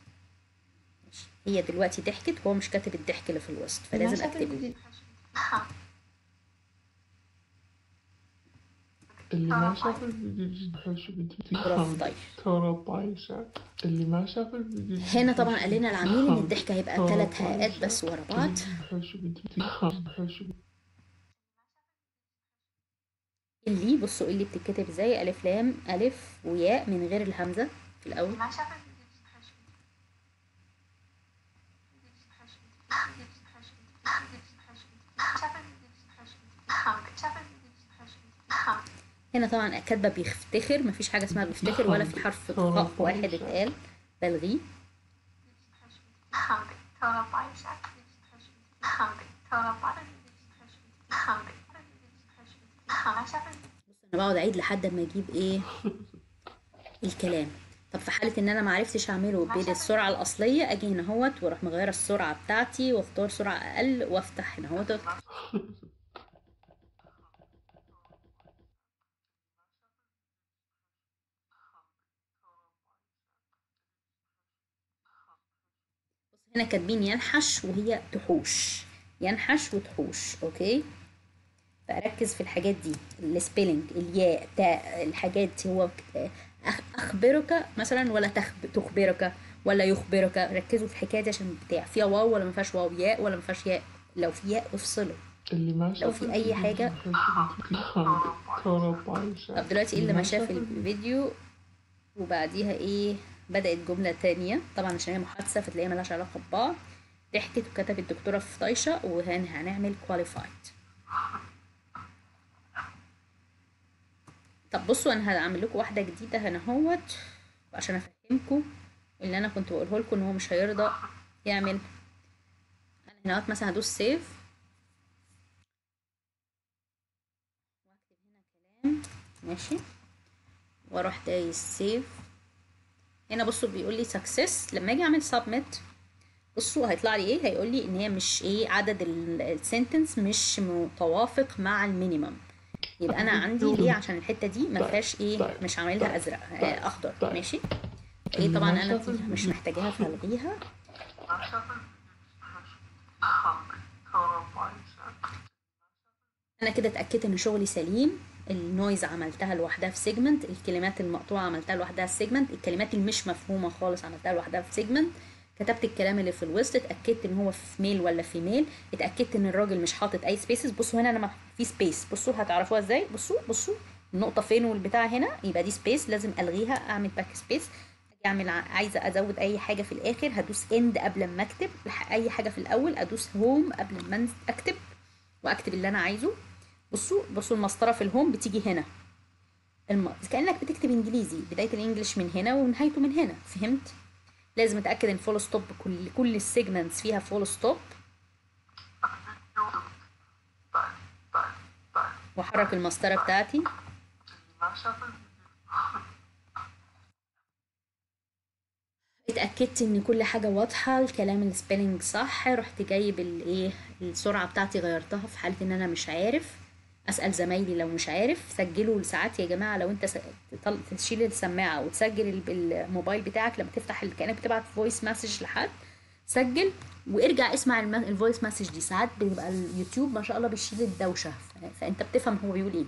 هي دلوقتي ضحكت هو مش كاتب الضحك اللي في الوسط فلازم اكتبه اللي ما شاف الفيديو بحوش برافو طيب ترى طايشة اللي ما شاف الفيديو هنا طبعا قال لنا العميل ان الضحك هيبقى ترى ثلاث طايشة. هاءات بس ورا بعض بحوش بحوش اللي بصوا اللي بتتكتب ازاي الف لام الف وياء من غير الهمزه في الاول اللي ما شاف الفيديو بحوش الفيديو بحوش الفيديو بحوش شاف الفيديو بحوش شاف الفيديو بحوش هنا طبعا كاتبه بيفتخر مفيش حاجه اسمها بيفتخر ولا في حرف خاء واحد اتقال بلغيه ترى طايشة ترى طايشة ما شاف الفيديو بص انا بقعد اعيد لحد ما اجيب ايه الكلام طب في حاله ان انا ما عرفتش اعمله بالسرعه الاصليه اجي هنا اهوت واروح مغيره السرعه بتاعتي واختار سرعه اقل وافتح هنا اهوت بص هنا كاتبين ينحش وهي تحوش ينحش وتحوش اوكي فاركز في الحاجات دي السبيلنج الياء تاء الحاجات دي هو ك- أخ- اخبرك مثلا ولا تخب تخبرك ولا يخبرك ركزوا في الحكايه دي عشان بتاع فيها واو ولا ما فيهاش واو ياء ولا ما فيهاش ياء لو في ياء افصله اللي ما شاف لو في اي حاجه ترى طايشة طب دلوقتي ايه اللي ما شاف الفيديو وبعديها ايه بدأت جملة تانية طبعا عشان هي محادثة فتلاقيها ملهاش علاقة ببعض ضحكت وكتبت الدكتورة في طايشة وهن هنعمل qualified طب بصوا انا هعمل لكم واحدة جديدة هنا اهوت عشان افهمكم اللي انا كنت بقوله لكم ان هو مش هيرضى يعمل انا هنا اهوت مثلا هدوس سيف واكتب هنا كلام ماشي واروح دايس سيف هنا بصوا بيقول لي سكسس لما اجي اعمل سبميت بصوا هيطلع لي ايه هيقول لي ان هي مش ايه عدد السنتنس مش متوافق مع المينيمم يبقى انا عندي ليه عشان الحته دي ما فيهاش ايه مش عاملها ازرق آه، اخضر ماشي ايه طبعا انا دي مش محتاجاها فالغيها ما شاف انا كده اتاكدت ان شغلي سليم النويز عملتها لوحدها في سيجمنت الكلمات المقطوعه عملتها لوحدها في سيجمنت الكلمات اللي مش مفهومه خالص عملتها لوحدها في سيجمنت كتبت الكلام اللي في الوسط اتاكدت ان هو في ميل ولا في ميل اتاكدت ان الراجل مش حاطط اي سبيسز بصوا هنا انا ما في سبيس بصوا هتعرفوها ازاي بصوا بصوا النقطه فين والبتاع هنا يبقى دي سبيس لازم الغيها اعمل باك سبيس اجي اعمل ع- عايزه ازود اي حاجه في الاخر هدوس اند قبل ما اكتب لح- اي حاجه في الاول ادوس هوم قبل ما اكتب واكتب اللي انا عايزه بصوا بصوا المسطره في الهوم بتيجي هنا الم... كانك بتكتب انجليزي بدايه الانجليش من هنا ونهايته من هنا فهمت لازم اتاكد ان فول ستوب كل كل السيجمنتس فيها فول ستوب واحرك المسطره بتاعتي ما شاف اتاكدت ان كل حاجه واضحه الكلام السبيلنج صح رحت جايب الايه السرعه بتاعتي غيرتها في حاله ان انا مش عارف اسال زمايلي لو مش عارف سجلوا ساعات يا جماعه لو انت س- تطل- تشيل السماعه وتسجل ال- الموبايل بتاعك لما تفتح ال- كانك بتبعت فويس مسج لحد سجل وارجع اسمع الم- الفويس مسج دي ساعات بيبقى اليوتيوب ما شاء الله بيشيل الدوشه ف- فانت بتفهم هو بيقول ايه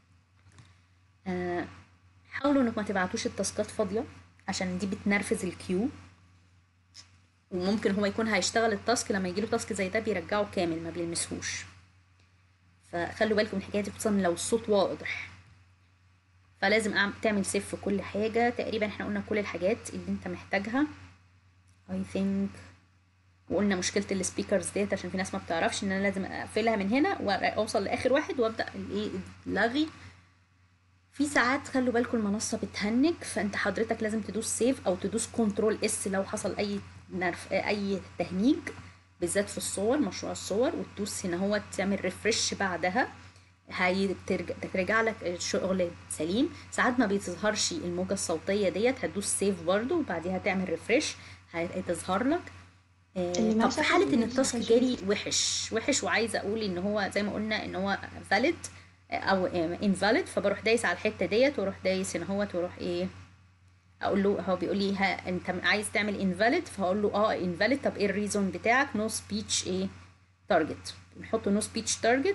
آه، حاولوا انك ما تبعتوش التاسكات فاضيه عشان دي بتنرفز الكيو وممكن هو يكون هيشتغل التاسك لما يجيله تاسك زي ده بيرجعه كامل ما بيلمسهوش فخلوا بالكم من الحكايه دي خصوصا لو الصوت واضح فلازم أعم- تعمل سيف في كل حاجه تقريبا احنا قلنا كل الحاجات اللي انت محتاجها I think وقلنا مشكله السبيكرز ديت عشان في ناس ما بتعرفش ان انا لازم اقفلها من هنا واوصل لاخر واحد وابدا الايه اللغي في ساعات خلوا بالكم المنصة بتهنج فانت حضرتك لازم تدوس سيف او تدوس كنترول اس لو حصل اي نرف اي تهنيج بالذات في الصور مشروع الصور وتدوس هنا هو تعمل ريفرش بعدها هيترجع ترجع لك الشغل سليم ساعات ما بيتظهرش الموجة الصوتية ديت هتدوس سيف برضو وبعديها تعمل ريفرش هتظهر لك آه، اللي ما طب في شاف حالة ان الفيديو التاسك مش جالي وحش وحش وعايزة اقول ان هو زي ما قلنا ان هو valid او invalid فبروح دايس على الحتة ديت واروح دايس هنا هوت واروح ايه اقول له هو بيقول لي ها انت عايز تعمل invalid فهقول له اه invalid طب ايه الريزون بتاعك no speech ايه target بنحط no speech target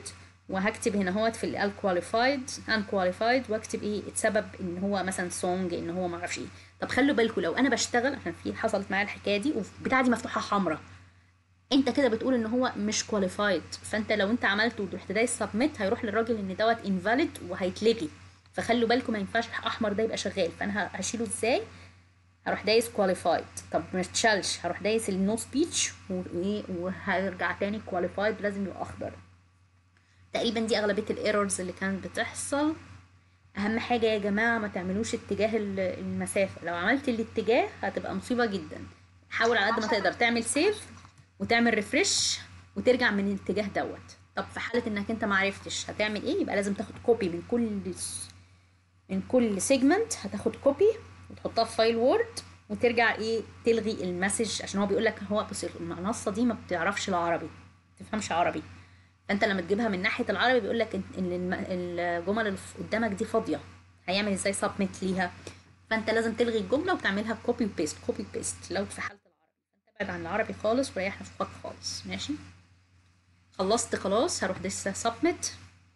وهكتب هنا هوت في ال qualified unqualified واكتب ايه السبب ان هو مثلا سونج ان هو ما اعرفش ايه طب خلوا بالكم لو انا بشتغل عشان في حصلت معايا الحكايه دي وبتاعتي دي مفتوحه حمراء انت كده بتقول ان هو مش كواليفايد فانت لو انت عملته ورحت دايس سبميت هيروح للراجل ان دوت انفاليد وهيتلغي فخلوا بالكم ما ينفعش احمر ده يبقى شغال فانا ه- هشيله ازاي هروح دايس كواليفايد طب ما اتشالش هروح دايس النو سبيتش وايه وهرجع تاني كواليفايد لازم يبقى اخضر تقريبا دي اغلبيه الايرورز اللي كانت بتحصل اهم حاجه يا جماعه ما تعملوش اتجاه ال- المسافه لو عملت الاتجاه هتبقى مصيبه جدا حاول على قد ما تقدر تعمل سيف وتعمل ريفرش وترجع من الاتجاه دوت طب في حاله انك انت ما عرفتش هتعمل ايه يبقى لازم تاخد كوبي من كل س- من كل سيجمنت هتاخد كوبي وتحطها في فايل وورد وترجع ايه تلغي المسج عشان هو بيقول لك هو بص المنصه دي ما بتعرفش العربي ما تفهمش عربي فانت لما تجيبها من ناحيه العربي بيقول لك ان الم- الجمل اللي في- قدامك دي فاضيه هيعمل ازاي سبميت ليها فانت لازم تلغي الجمله وتعملها كوبي وبيست كوبي وبيست لو في حاله العربي فانت ابعد عن العربي خالص وريح نفسك خالص ماشي خلصت خلاص هروح لسه سبميت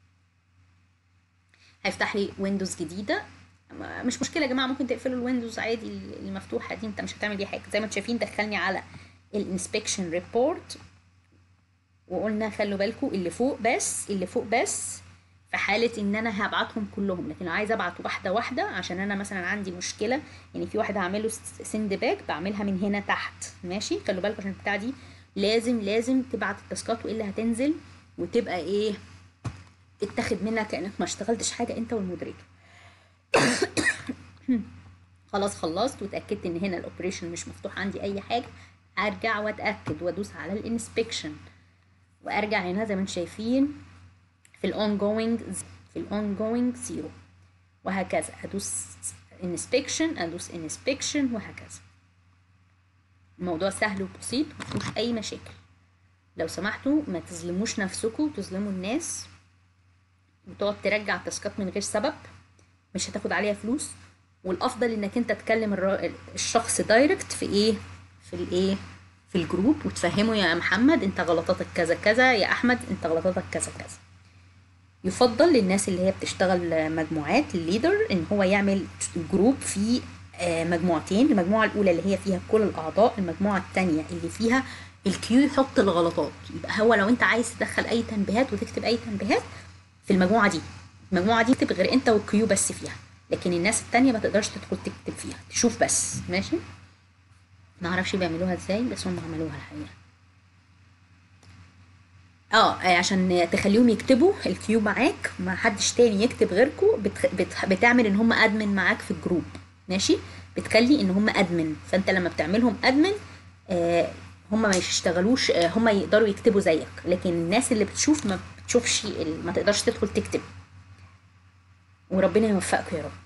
هيفتح لي ويندوز جديده ما- مش مشكله يا جماعه ممكن تقفلوا الويندوز عادي المفتوحه دي انت مش هتعمل بيها حاجه زي ما انتم شايفين دخلني على الانسبكشن ريبورت وقلنا خلوا بالكم اللي فوق بس اللي فوق بس في حالة ان انا هبعتهم كلهم لكن لو عايزه ابعت واحدة واحدة عشان انا مثلا عندي مشكلة يعني في واحدة هعمله سند باك بعملها من هنا تحت ماشي خلوا بالكم عشان البتاع دي لازم لازم تبعت التاسكات والا هتنزل وتبقى ايه تتاخد منك كانك ما اشتغلتش حاجة انت والمودريتور خلاص خلصت واتاكدت ان هنا الاوبريشن مش مفتوح عندي اي حاجه ارجع واتاكد وادوس على الانسبكشن وارجع هنا زي ما انتم شايفين في الاون جوينج في الاون جوينج زيرو وهكذا ادوس انسبكشن ادوس انسبكشن وهكذا الموضوع سهل وبسيط مفيهوش اي مشاكل لو سمحتوا ما تظلموش نفسكم وتظلموا الناس وتقعد ترجع تاسكات من غير سبب مش هتاخد عليها فلوس والافضل انك انت تكلم الر- الشخص دايركت في ايه في الايه في الجروب وتفهمه يا محمد انت غلطاتك كذا كذا يا احمد انت غلطاتك كذا كذا يفضل للناس اللي هي بتشتغل مجموعات الليدر ان هو يعمل جروب فيه آه، مجموعتين المجموعه الاولى اللي هي فيها كل الاعضاء المجموعه الثانيه اللي فيها الكيو يحط الغلطات يبقى هو لو انت عايز تدخل اي تنبيهات وتكتب اي تنبيهات في المجموعه دي المجموعه دي تبقى غير انت والكيو بس فيها لكن الناس التانية ما تقدرش تدخل تكتب فيها تشوف بس ماشي ما اعرفش بيعملوها ازاي بس هم عملوها الحقيقه اه آه، عشان تخليهم يكتبوا الكيو معاك ما حدش تاني يكتب غيركم بتخ... بت... بتعمل ان هم ادمن معاك في الجروب ماشي بتخلي ان هم ادمن فانت لما بتعملهم ادمن آه هم ما يشتغلوش آه هم يقدروا يكتبوا زيك لكن الناس اللي بتشوف ما بتشوفش ال- ما تقدرش تدخل تكتب وربنا يوفقكم يا رب